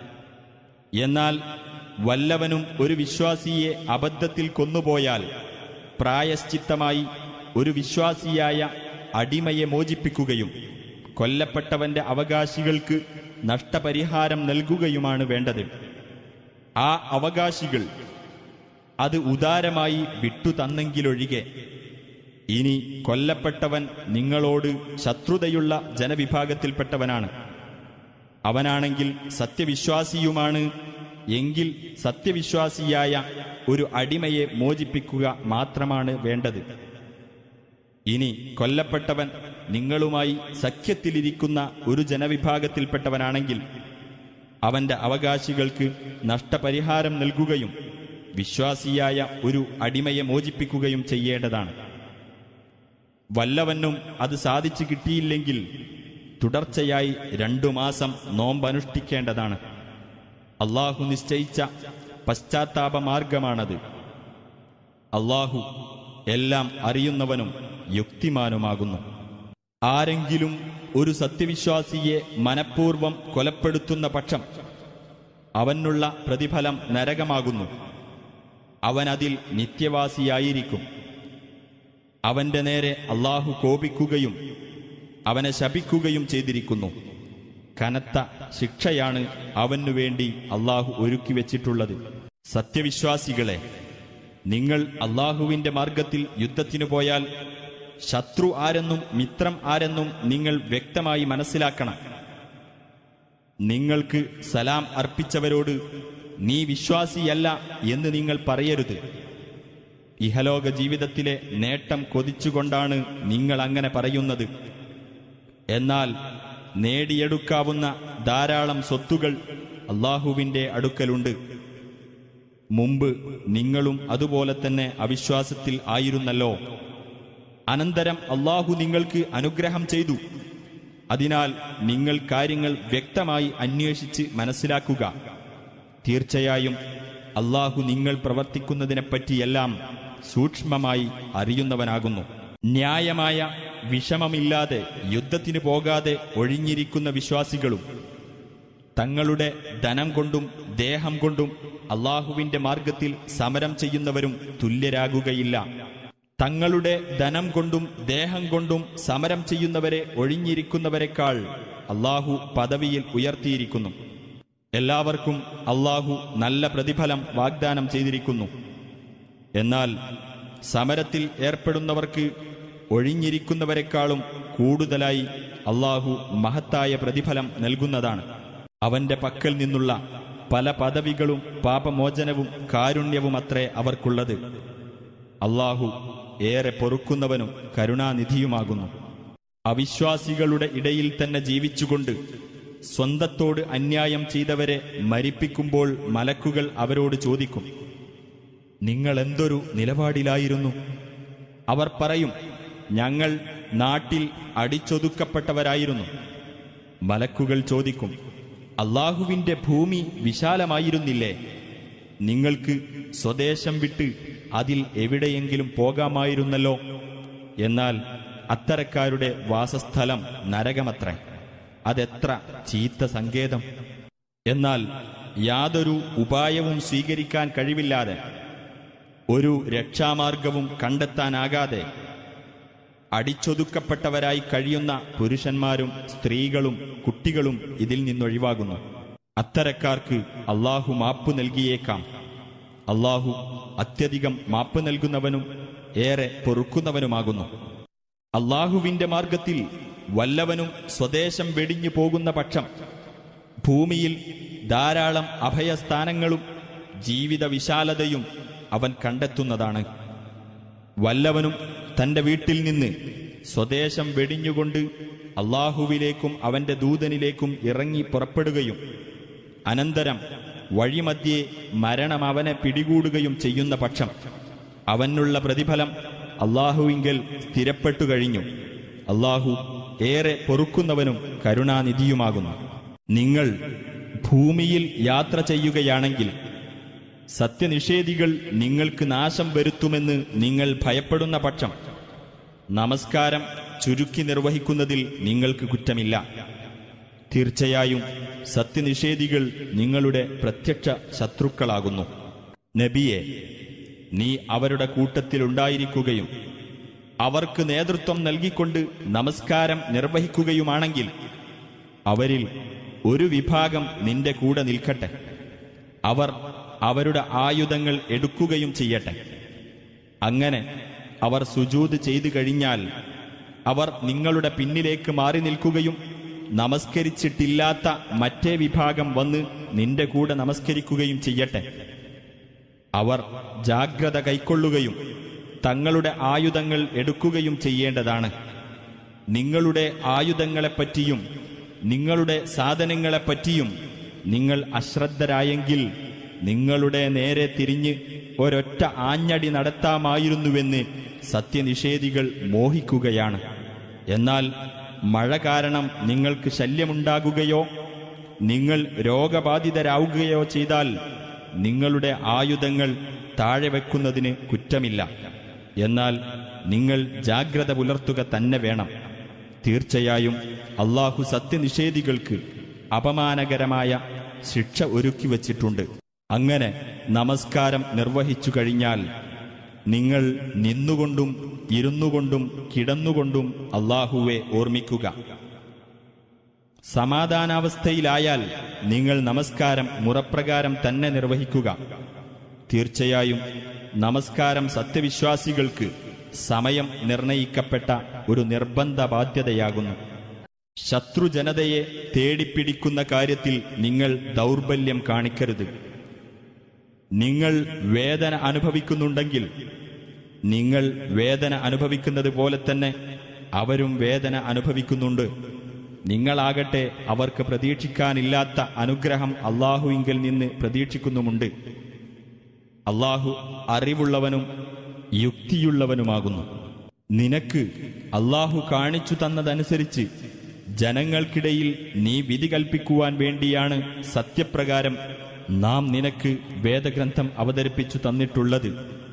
എന്നാൽ വല്ലവനും ഒരു വിശ്വാസിയെ അബദ്ധത്തിൽ കൊന്നുപോയാൽ പ്രായശ്ചിത്തമായി ഒരു വിശ്വാസിയായ അടിമയെ മോചിപ്പിക്കുകയും കൊല്ലപ്പെട്ടവന്റെ അവകാശികൾക്ക് നഷ്ടപരിഹാരം നൽകുകയുമാണ് വേണ്ടത് ആ അവകാശികൾ അത് ഉദാരമായി വിട്ടുതന്നെങ്കിലൊഴികെ ഇനി കൊല്ലപ്പെട്ടവൻ നിങ്ങളോട് ശത്രുതയുള്ള ജനവിഭാഗത്തിൽപ്പെട്ടവനാണ് അവനാണെങ്കിൽ സത്യവിശ്വാസിയുമാണ് എങ്കിൽ സത്യവിശ്വാസിയായ ഒരു അടിമയെ മോചിപ്പിക്കുക മാത്രമാണ് വേണ്ടത് ഇനി കൊല്ലപ്പെട്ടവൻ നിങ്ങളുമായി സഖ്യത്തിലിരിക്കുന്ന ഒരു ജനവിഭാഗത്തിൽപ്പെട്ടവനാണെങ്കിൽ അവന്റെ അവകാശികൾക്ക് നഷ്ടപരിഹാരം നൽകുകയും വിശ്വാസിയായ ഒരു അടിമയെ മോചിപ്പിക്കുകയും ചെയ്യേണ്ടതാണ് വല്ലവനും അത് സാധിച്ചു കിട്ടിയില്ലെങ്കിൽ തുടർച്ചയായി രണ്ടു മാസം നോമ്പനുഷ്ഠിക്കേണ്ടതാണ് അള്ളാഹു നിശ്ചയിച്ച പശ്ചാത്താപ മാർഗമാണത് അള്ളാഹു എല്ലാം അറിയുന്നവനും യുക്തിമാനുമാകുന്നു ആരെങ്കിലും ഒരു സത്യവിശ്വാസിയെ മനഃപൂർവം കൊലപ്പെടുത്തുന്ന പക്ഷം അവനുള്ള പ്രതിഫലം നരകമാകുന്നു അവനതിൽ നിത്യവാസിയായിരിക്കും അവന്റെ നേരെ അള്ളാഹു കോപിക്കുകയും അവനെ ശപിക്കുകയും ചെയ്തിരിക്കുന്നു കനത്ത ശിക്ഷയാണ് അവനു വേണ്ടി അള്ളാഹു ഒരുക്കി വച്ചിട്ടുള്ളത് സത്യവിശ്വാസികളെ നിങ്ങൾ അള്ളാഹുവിന്റെ മാർഗത്തിൽ യുദ്ധത്തിനു പോയാൽ ശത്രു ആരെന്നും മിത്രം ആരെന്നും നിങ്ങൾ വ്യക്തമായി മനസ്സിലാക്കണം നിങ്ങൾക്ക് സലാം അർപ്പിച്ചവരോട് നീ വിശ്വാസിയല്ല എന്ന് നിങ്ങൾ പറയരുത് ഇഹലോക ജീവിതത്തിലെ നേട്ടം കൊതിച്ചുകൊണ്ടാണ് നിങ്ങൾ അങ്ങനെ പറയുന്നത് എന്നാൽ നേടിയെടുക്കാവുന്ന ധാരാളം സ്വത്തുകൾ അള്ളാഹുവിന്റെ അടുക്കലുണ്ട് മുമ്പ് നിങ്ങളും അതുപോലെ തന്നെ അവിശ്വാസത്തിൽ ആയിരുന്നല്ലോ അനന്തരം അള്ളാഹു നിങ്ങൾക്ക് അനുഗ്രഹം ചെയ്തു അതിനാൽ നിങ്ങൾ കാര്യങ്ങൾ വ്യക്തമായി അന്വേഷിച്ച് മനസ്സിലാക്കുക തീർച്ചയായും അള്ളാഹു നിങ്ങൾ പ്രവർത്തിക്കുന്നതിനെപ്പറ്റിയെല്ലാം സൂക്ഷ്മമായി അറിയുന്നവനാകുന്നു ന്യായമായ വിഷമമില്ലാതെ യുദ്ധത്തിന് പോകാതെ ഒഴിഞ്ഞിരിക്കുന്ന വിശ്വാസികളും തങ്ങളുടെ ധനം കൊണ്ടും ദേഹം കൊണ്ടും അള്ളാഹുവിന്റെ മാർഗത്തിൽ സമരം ചെയ്യുന്നവരും തുല്യരാകുകയില്ല തങ്ങളുടെ ധനം കൊണ്ടും ദേഹം കൊണ്ടും സമരം ചെയ്യുന്നവരെ ഒഴിഞ്ഞിരിക്കുന്നവരെക്കാൾ അള്ളാഹു പദവിയിൽ ഉയർത്തിയിരിക്കുന്നു എല്ലാവർക്കും അള്ളാഹു നല്ല പ്രതിഫലം വാഗ്ദാനം ചെയ്തിരിക്കുന്നു എന്നാൽ സമരത്തിൽ ഏർപ്പെടുന്നവർക്ക് ഒഴിഞ്ഞിരിക്കുന്നവരെക്കാളും കൂടുതലായി അള്ളാഹു മഹത്തായ പ്രതിഫലം നൽകുന്നതാണ് അവന്റെ പക്കൽ നിന്നുള്ള പല പദവികളും പാപമോചനവും കാരുണ്യവുമത്രേ അവർക്കുള്ളത് അള്ളാഹു ഏറെ പൊറുക്കുന്നവനും കരുണാനിധിയുമാകുന്നു അവിശ്വാസികളുടെ ഇടയിൽ തന്നെ ജീവിച്ചുകൊണ്ട് സ്വന്തത്തോട് അന്യായം ചെയ്തവരെ മരിപ്പിക്കുമ്പോൾ മലക്കുകൾ അവരോട് ചോദിക്കും നിങ്ങൾ എന്തൊരു നിലപാടിലായിരുന്നു അവർ പറയും ഞങ്ങൾ നാട്ടിൽ അടിച്ചൊതുക്കപ്പെട്ടവരായിരുന്നു മലക്കുകൾ ചോദിക്കും അള്ളാഹുവിന്റെ ഭൂമി വിശാലമായിരുന്നില്ലേ നിങ്ങൾക്ക് സ്വദേശം വിട്ട് അതിൽ എവിടെയെങ്കിലും പോകാമായിരുന്നല്ലോ എന്നാൽ അത്തരക്കാരുടെ വാസസ്ഥലം നരകമത്രേ അതെത്ര ചീത്ത സങ്കേതം എന്നാൽ യാതൊരു ഉപായവും സ്വീകരിക്കാൻ കഴിവില്ലാതെ ഒരു രക്ഷാമാർഗവും കണ്ടെത്താനാകാതെ അടിച്ചൊതുക്കപ്പെട്ടവരായി കഴിയുന്ന പുരുഷന്മാരും സ്ത്രീകളും കുട്ടികളും ഇതിൽ നിന്നൊഴിവാകുന്നു അത്തരക്കാർക്ക് അള്ളാഹു മാപ്പ് നൽകിയേക്കാം അള്ളാഹു അത്യധികം മാപ്പ് നൽകുന്നവനും ഏറെ പൊറുക്കുന്നവനുമാകുന്നു അള്ളാഹുവിന്റെ മാർഗത്തിൽ വല്ലവനും സ്വദേശം വെടിഞ്ഞു പോകുന്ന പക്ഷം ഭൂമിയിൽ ധാരാളം അഭയസ്ഥാനങ്ങളും ജീവിത വിശാലതയും അവൻ കണ്ടെത്തുന്നതാണ് വല്ലവനും തന്റെ വീട്ടിൽ നിന്ന് സ്വദേശം വെടിഞ്ഞുകൊണ്ട് അള്ളാഹുവിലേക്കും അവന്റെ ദൂതനിലേക്കും ഇറങ്ങി പുറപ്പെടുകയും അനന്തരം വഴിമധ്യേ മരണം അവനെ പിടികൂടുകയും ചെയ്യുന്ന പക്ഷം അവനുള്ള പ്രതിഫലം അള്ളാഹുവിങ്കൽ സ്ഥിരപ്പെട്ടു കഴിഞ്ഞു അള്ളാഹു ഏറെ പൊറുക്കുന്നവനും കരുണാനിധിയുമാകുന്നു നിങ്ങൾ ഭൂമിയിൽ യാത്ര ചെയ്യുകയാണെങ്കിൽ സത്യനിഷേധികൾ നിങ്ങൾക്ക് നാശം വരുത്തുമെന്ന് നിങ്ങൾ ഭയപ്പെടുന്ന പക്ഷം നമസ്കാരം ചുരുക്കി നിർവഹിക്കുന്നതിൽ നിങ്ങൾക്ക് കുറ്റമില്ല തീർച്ചയായും സത്യനിഷേധികൾ നിങ്ങളുടെ പ്രത്യക്ഷ ശത്രുക്കളാകുന്നു നബിയെ നീ അവരുടെ കൂട്ടത്തിലുണ്ടായിരിക്കുകയും അവർക്ക് നേതൃത്വം നൽകിക്കൊണ്ട് നമസ്കാരം നിർവഹിക്കുകയുമാണെങ്കിൽ അവരിൽ ഒരു വിഭാഗം നിന്റെ കൂടെ നിൽക്കട്ടെ അവർ അവരുടെ ആയുധങ്ങൾ എടുക്കുകയും ചെയ്യട്ടെ അങ്ങനെ അവർ സുജൂത് ചെയ്തു കഴിഞ്ഞാൽ അവർ നിങ്ങളുടെ പിന്നിലേക്ക് മാറി നിൽക്കുകയും നമസ്കരിച്ചിട്ടില്ലാത്ത മറ്റേ വിഭാഗം വന്ന് നിന്റെ കൂടെ നമസ്കരിക്കുകയും ചെയ്യട്ടെ അവർ ജാഗ്രത കൈക്കൊള്ളുകയും തങ്ങളുടെ ആയുധങ്ങൾ എടുക്കുകയും ചെയ്യേണ്ടതാണ് നിങ്ങളുടെ ആയുധങ്ങളെപ്പറ്റിയും നിങ്ങളുടെ സാധനങ്ങളെപ്പറ്റിയും നിങ്ങൾ അശ്രദ്ധരായെങ്കിൽ നിങ്ങളുടെ നേരെ തിരിഞ്ഞ് ഒരൊറ്റ ആഞ്ഞടി നടത്താമായിരുന്നുവെന്ന് സത്യനിഷേധികൾ മോഹിക്കുകയാണ് എന്നാൽ മഴ കാരണം നിങ്ങൾക്ക് ശല്യമുണ്ടാകുകയോ നിങ്ങൾ രോഗബാധിതരാവുകയോ ചെയ്താൽ നിങ്ങളുടെ ആയുധങ്ങൾ താഴെ വെക്കുന്നതിന് കുറ്റമില്ല എന്നാൽ നിങ്ങൾ ജാഗ്രത പുലർത്തുക തന്നെ വേണം തീർച്ചയായും അള്ളാഹു സത്യനിഷേധികൾക്ക് അപമാനകരമായ ശിക്ഷ ഒരുക്കി വച്ചിട്ടുണ്ട് അങ്ങനെ നമസ്കാരം നിർവഹിച്ചു കഴിഞ്ഞാൽ നിങ്ങൾ നിന്നുകൊണ്ടും ഇരുന്നുകൊണ്ടും കിടന്നുകൊണ്ടും അള്ളാഹുവെ ഓർമ്മിക്കുക സമാധാനാവസ്ഥയിലായാൽ നിങ്ങൾ നമസ്കാരം മുറപ്രകാരം തന്നെ നിർവഹിക്കുക തീർച്ചയായും നമസ്കാരം സത്യവിശ്വാസികൾക്ക് സമയം നിർണയിക്കപ്പെട്ട ഒരു നിർബന്ധ ബാധ്യതയാകുന്നു ശത്രുജനതയെ തേടിപ്പിടിക്കുന്ന കാര്യത്തിൽ നിങ്ങൾ ദൗർബല്യം കാണിക്കരുത് നിങ്ങൾ വേദന അനുഭവിക്കുന്നുണ്ടെങ്കിൽ നിങ്ങൾ വേദന അനുഭവിക്കുന്നത് പോലെ തന്നെ അവരും വേദന അനുഭവിക്കുന്നുണ്ട് നിങ്ങളാകട്ടെ അവർക്ക് പ്രതീക്ഷിക്കാനില്ലാത്ത അനുഗ്രഹം അള്ളാഹുവിങ്കിൽ നിന്ന് പ്രതീക്ഷിക്കുന്നുമുണ്ട് അള്ളാഹു അറിവുള്ളവനും യുക്തിയുള്ളവനുമാകുന്നു നിനക്ക് അള്ളാഹു കാണിച്ചു തന്നതനുസരിച്ച് ജനങ്ങൾക്കിടയിൽ നീ വിധി കൽപ്പിക്കുവാൻ വേണ്ടിയാണ് സത്യപ്രകാരം നാം നിനക്ക് വേദഗ്രന്ഥം അവതരിപ്പിച്ചു തന്നിട്ടുള്ളത്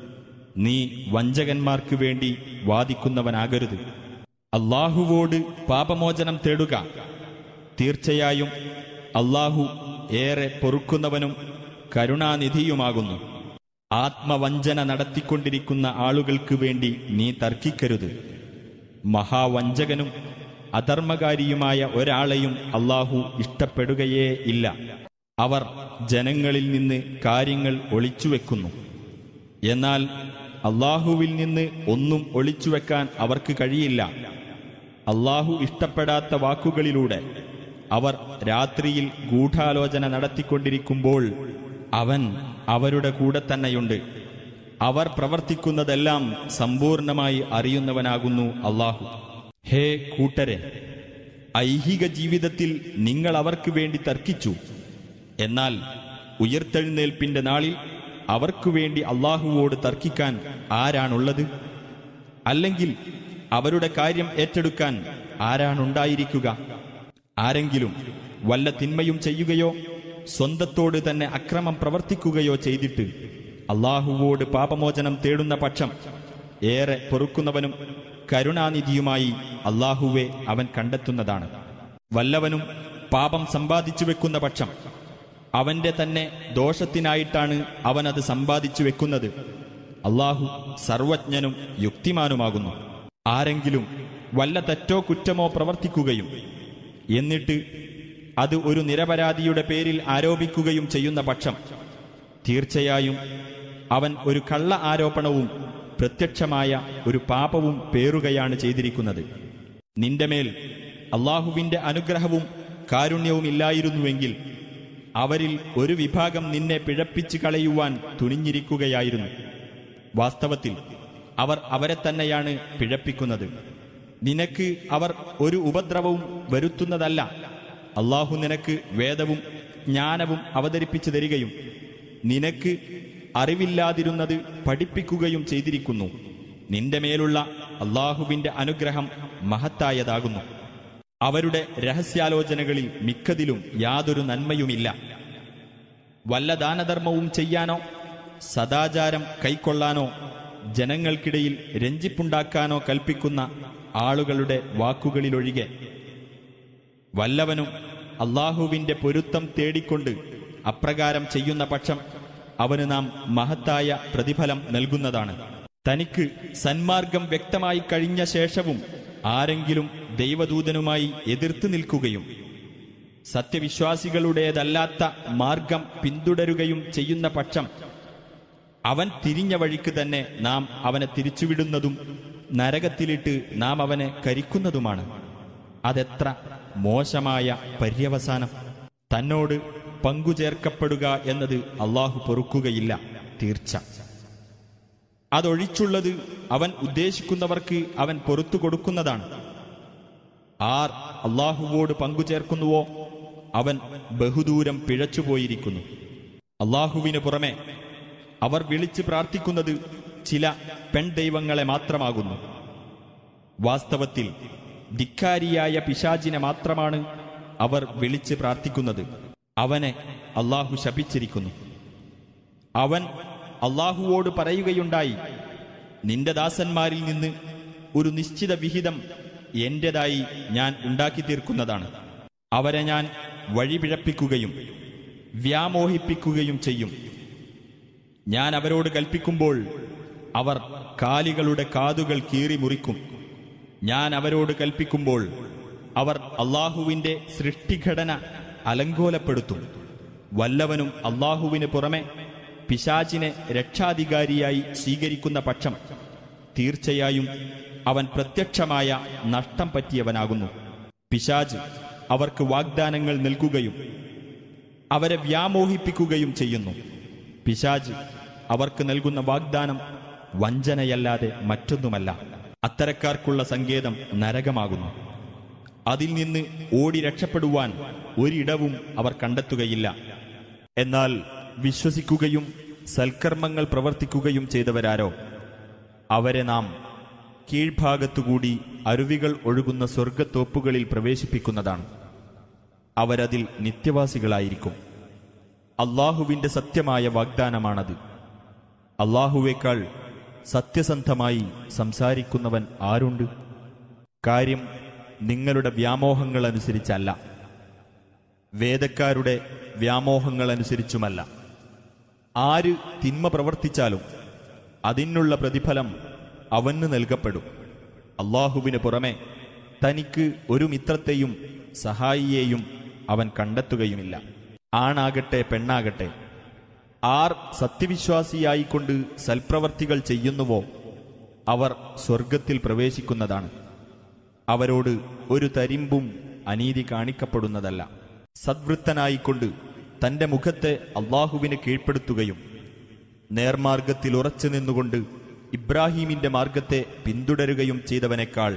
നീ വഞ്ചകന്മാർക്ക് വേണ്ടി വാദിക്കുന്നവനാകരുത് അള്ളാഹുവോട് പാപമോചനം തേടുക തീർച്ചയായും അള്ളാഹു ഏറെ പൊറുക്കുന്നവനും കരുണാനിധിയുമാകുന്നു ആത്മവഞ്ചന നടത്തിക്കൊണ്ടിരിക്കുന്ന ആളുകൾക്ക് വേണ്ടി നീ തർക്കിക്കരുത് മഹാവഞ്ചകനും അധർമ്മകാരിയുമായ ഒരാളെയും അള്ളാഹു ഇഷ്ടപ്പെടുകയേ ഇല്ല അവർ ജനങ്ങളിൽ നിന്ന് കാര്യങ്ങൾ ഒളിച്ചുവെക്കുന്നു എന്നാൽ അള്ളാഹുവിൽ നിന്ന് ഒന്നും ഒളിച്ചുവെക്കാൻ അവർക്ക് കഴിയില്ല അള്ളാഹു ഇഷ്ടപ്പെടാത്ത വാക്കുകളിലൂടെ അവർ രാത്രിയിൽ ഗൂഢാലോചന നടത്തിക്കൊണ്ടിരിക്കുമ്പോൾ അവൻ അവരുടെ കൂടെ തന്നെയുണ്ട് അവർ പ്രവർത്തിക്കുന്നതെല്ലാം സമ്പൂർണമായി അറിയുന്നവനാകുന്നു അള്ളാഹു ഹേ കൂട്ടരെ ഐഹിക ജീവിതത്തിൽ നിങ്ങൾ അവർക്ക് വേണ്ടി തർക്കിച്ചു എന്നാൽ ഉയർത്തെഴുന്നേൽപ്പിന്റെ നാളിൽ അവർക്കു വേണ്ടി അള്ളാഹുവോട് തർക്കിക്കാൻ ആരാണുള്ളത് അല്ലെങ്കിൽ അവരുടെ കാര്യം ഏറ്റെടുക്കാൻ ആരാണുണ്ടായിരിക്കുക ആരെങ്കിലും വല്ല തിന്മയും ചെയ്യുകയോ സ്വന്തത്തോട് തന്നെ അക്രമം പ്രവർത്തിക്കുകയോ ചെയ്തിട്ട് അള്ളാഹുവോട് പാപമോചനം തേടുന്ന പക്ഷം ഏറെ പൊറുക്കുന്നവനും കരുണാനിധിയുമായി അള്ളാഹുവെ അവൻ കണ്ടെത്തുന്നതാണ് വല്ലവനും പാപം സമ്പാദിച്ചു വെക്കുന്ന പക്ഷം അവന്റെ തന്നെ ദോഷത്തിനായിട്ടാണ് അവൻ അത് സമ്പാദിച്ചു വെക്കുന്നത് അള്ളാഹു സർവജ്ഞനും യുക്തിമാനുമാകുന്നു ആരെങ്കിലും വല്ല തെറ്റോ കുറ്റമോ പ്രവർത്തിക്കുകയും എന്നിട്ട് അത് ഒരു നിരപരാധിയുടെ പേരിൽ ആരോപിക്കുകയും ചെയ്യുന്ന പക്ഷം തീർച്ചയായും അവൻ ഒരു കള്ള ആരോപണവും പ്രത്യക്ഷമായ ഒരു പാപവും പേറുകയാണ് ചെയ്തിരിക്കുന്നത് നിന്റെ മേൽ അള്ളാഹുവിന്റെ അനുഗ്രഹവും കാരുണ്യവും ഇല്ലായിരുന്നുവെങ്കിൽ അവരിൽ ഒരു വിഭാഗം നിന്നെ പിഴപ്പിച്ച് കളയുവാൻ തുനിഞ്ഞിരിക്കുകയായിരുന്നു വാസ്തവത്തിൽ അവർ അവരെ തന്നെയാണ് പിഴപ്പിക്കുന്നത് നിനക്ക് അവർ ഒരു ഉപദ്രവവും വരുത്തുന്നതല്ല അള്ളാഹു നിനക്ക് വേദവും ജ്ഞാനവും അവതരിപ്പിച്ചു തരികയും നിനക്ക് അറിവില്ലാതിരുന്നത് പഠിപ്പിക്കുകയും ചെയ്തിരിക്കുന്നു നിന്റെ മേലുള്ള അള്ളാഹുവിന്റെ അനുഗ്രഹം മഹത്തായതാകുന്നു അവരുടെ രഹസ്യാലോചനകളിൽ മിക്കതിലും യാതൊരു നന്മയുമില്ല വല്ല ദാനധർമ്മവും ചെയ്യാനോ സദാചാരം കൈക്കൊള്ളാനോ ജനങ്ങൾക്കിടയിൽ രഞ്ജിപ്പുണ്ടാക്കാനോ കൽപ്പിക്കുന്ന ആളുകളുടെ വാക്കുകളിലൊഴികെ വല്ലവനും അള്ളാഹുവിന്റെ പൊരുത്തം തേടിക്കൊണ്ട് അപ്രകാരം ചെയ്യുന്ന പക്ഷം അവന് നാം മഹത്തായ പ്രതിഫലം നൽകുന്നതാണ് തനിക്ക് സന്മാർഗം വ്യക്തമായി കഴിഞ്ഞ ശേഷവും ആരെങ്കിലും ദൈവദൂതനുമായി എതിർത്ത് നിൽക്കുകയും സത്യവിശ്വാസികളുടേതല്ലാത്ത മാർഗം പിന്തുടരുകയും ചെയ്യുന്ന പക്ഷം അവൻ തിരിഞ്ഞ വഴിക്ക് തന്നെ നാം അവനെ തിരിച്ചുവിടുന്നതും നരകത്തിലിട്ട് നാം അവനെ കരിക്കുന്നതുമാണ് അതെത്ര മോശമായ പര്യവസാനം തന്നോട് പങ്കുചേർക്കപ്പെടുക എന്നത് അള്ളാഹു പൊറുക്കുകയില്ല തീർച്ച അതൊഴിച്ചുള്ളത് അവൻ ഉദ്ദേശിക്കുന്നവർക്ക് അവൻ പൊറത്തു കൊടുക്കുന്നതാണ് ആർ അള്ളാഹുവോട് പങ്കുചേർക്കുന്നുവോ അവൻ ബഹുദൂരം പിഴച്ചുപോയിരിക്കുന്നു അള്ളാഹുവിന് പുറമെ അവർ വിളിച്ച് പ്രാർത്ഥിക്കുന്നത് ചില പെൺദൈവങ്ങളെ മാത്രമാകുന്നു വാസ്തവത്തിൽ ധിക്കാരിയായ പിശാചിനെ മാത്രമാണ് അവർ വിളിച്ച് പ്രാർത്ഥിക്കുന്നത് അവനെ അള്ളാഹു ശപിച്ചിരിക്കുന്നു അവൻ അള്ളാഹുവോട് പറയുകയുണ്ടായി നിന്റെ ദാസന്മാരിൽ നിന്ന് ഒരു നിശ്ചിത വിഹിതം എന്റേതായി ഞാൻ ഉണ്ടാക്കി തീർക്കുന്നതാണ് അവരെ ഞാൻ വഴിപിഴപ്പിക്കുകയും വ്യാമോഹിപ്പിക്കുകയും ചെയ്യും ഞാൻ അവരോട് കൽപ്പിക്കുമ്പോൾ അവർ കാലികളുടെ കാതുകൾ കീറി മുറിക്കും ഞാൻ അവരോട് കൽപ്പിക്കുമ്പോൾ അവർ അള്ളാഹുവിന്റെ സൃഷ്ടിഘടന അലങ്കോലപ്പെടുത്തും വല്ലവനും അള്ളാഹുവിന് പുറമെ പിശാചിനെ രക്ഷാധികാരിയായി സ്വീകരിക്കുന്ന പക്ഷം തീർച്ചയായും അവൻ പ്രത്യക്ഷമായ നഷ്ടം പറ്റിയവനാകുന്നു പിശാജ് അവർക്ക് വാഗ്ദാനങ്ങൾ നൽകുകയും അവരെ വ്യാമോഹിപ്പിക്കുകയും ചെയ്യുന്നു പിശാജ് അവർക്ക് നൽകുന്ന വാഗ്ദാനം വഞ്ചനയല്ലാതെ മറ്റൊന്നുമല്ല അത്തരക്കാർക്കുള്ള സങ്കേതം നരകമാകുന്നു അതിൽ നിന്ന് ഓടി രക്ഷപ്പെടുവാൻ ഒരിടവും അവർ കണ്ടെത്തുകയില്ല എന്നാൽ വിശ്വസിക്കുകയും സൽക്കർമ്മങ്ങൾ പ്രവർത്തിക്കുകയും ചെയ്തവരാരോ അവരെ നാം കീഴ്ഭാഗത്തുകൂടി അരുവികൾ ഒഴുകുന്ന സ്വർഗത്തോപ്പുകളിൽ പ്രവേശിപ്പിക്കുന്നതാണ് അവരതിൽ നിത്യവാസികളായിരിക്കും അള്ളാഹുവിന്റെ സത്യമായ വാഗ്ദാനമാണത് അള്ളാഹുവേക്കാൾ സത്യസന്ധമായി സംസാരിക്കുന്നവൻ ആരുണ്ട് കാര്യം നിങ്ങളുടെ വ്യാമോഹങ്ങൾ അനുസരിച്ചല്ല വേദക്കാരുടെ വ്യാമോഹങ്ങൾ അനുസരിച്ചുമല്ല ആര് തിന്മ പ്രവർത്തിച്ചാലും അതിനുള്ള പ്രതിഫലം അവന് നൽകപ്പെടും അള്ളാഹുവിന് പുറമെ തനിക്ക് ഒരു മിത്രത്തെയും സഹായിയെയും അവൻ കണ്ടെത്തുകയുമില്ല ആണാകട്ടെ പെണ്ണാകട്ടെ ആർ സത്യവിശ്വാസിയായിക്കൊണ്ട് സൽപ്രവർത്തികൾ ചെയ്യുന്നുവോ അവർ സ്വർഗത്തിൽ പ്രവേശിക്കുന്നതാണ് അവരോട് ഒരു തരിമ്പും അനീതി കാണിക്കപ്പെടുന്നതല്ല സദ്വൃത്തനായിക്കൊണ്ട് തന്റെ മുഖത്തെ അള്ളാഹുവിന് കീഴ്പ്പെടുത്തുകയും നേർമാർഗത്തിൽ ഉറച്ചു നിന്നുകൊണ്ട് ഇബ്രാഹീമിന്റെ മാർഗത്തെ പിന്തുടരുകയും ചെയ്തവനേക്കാൾ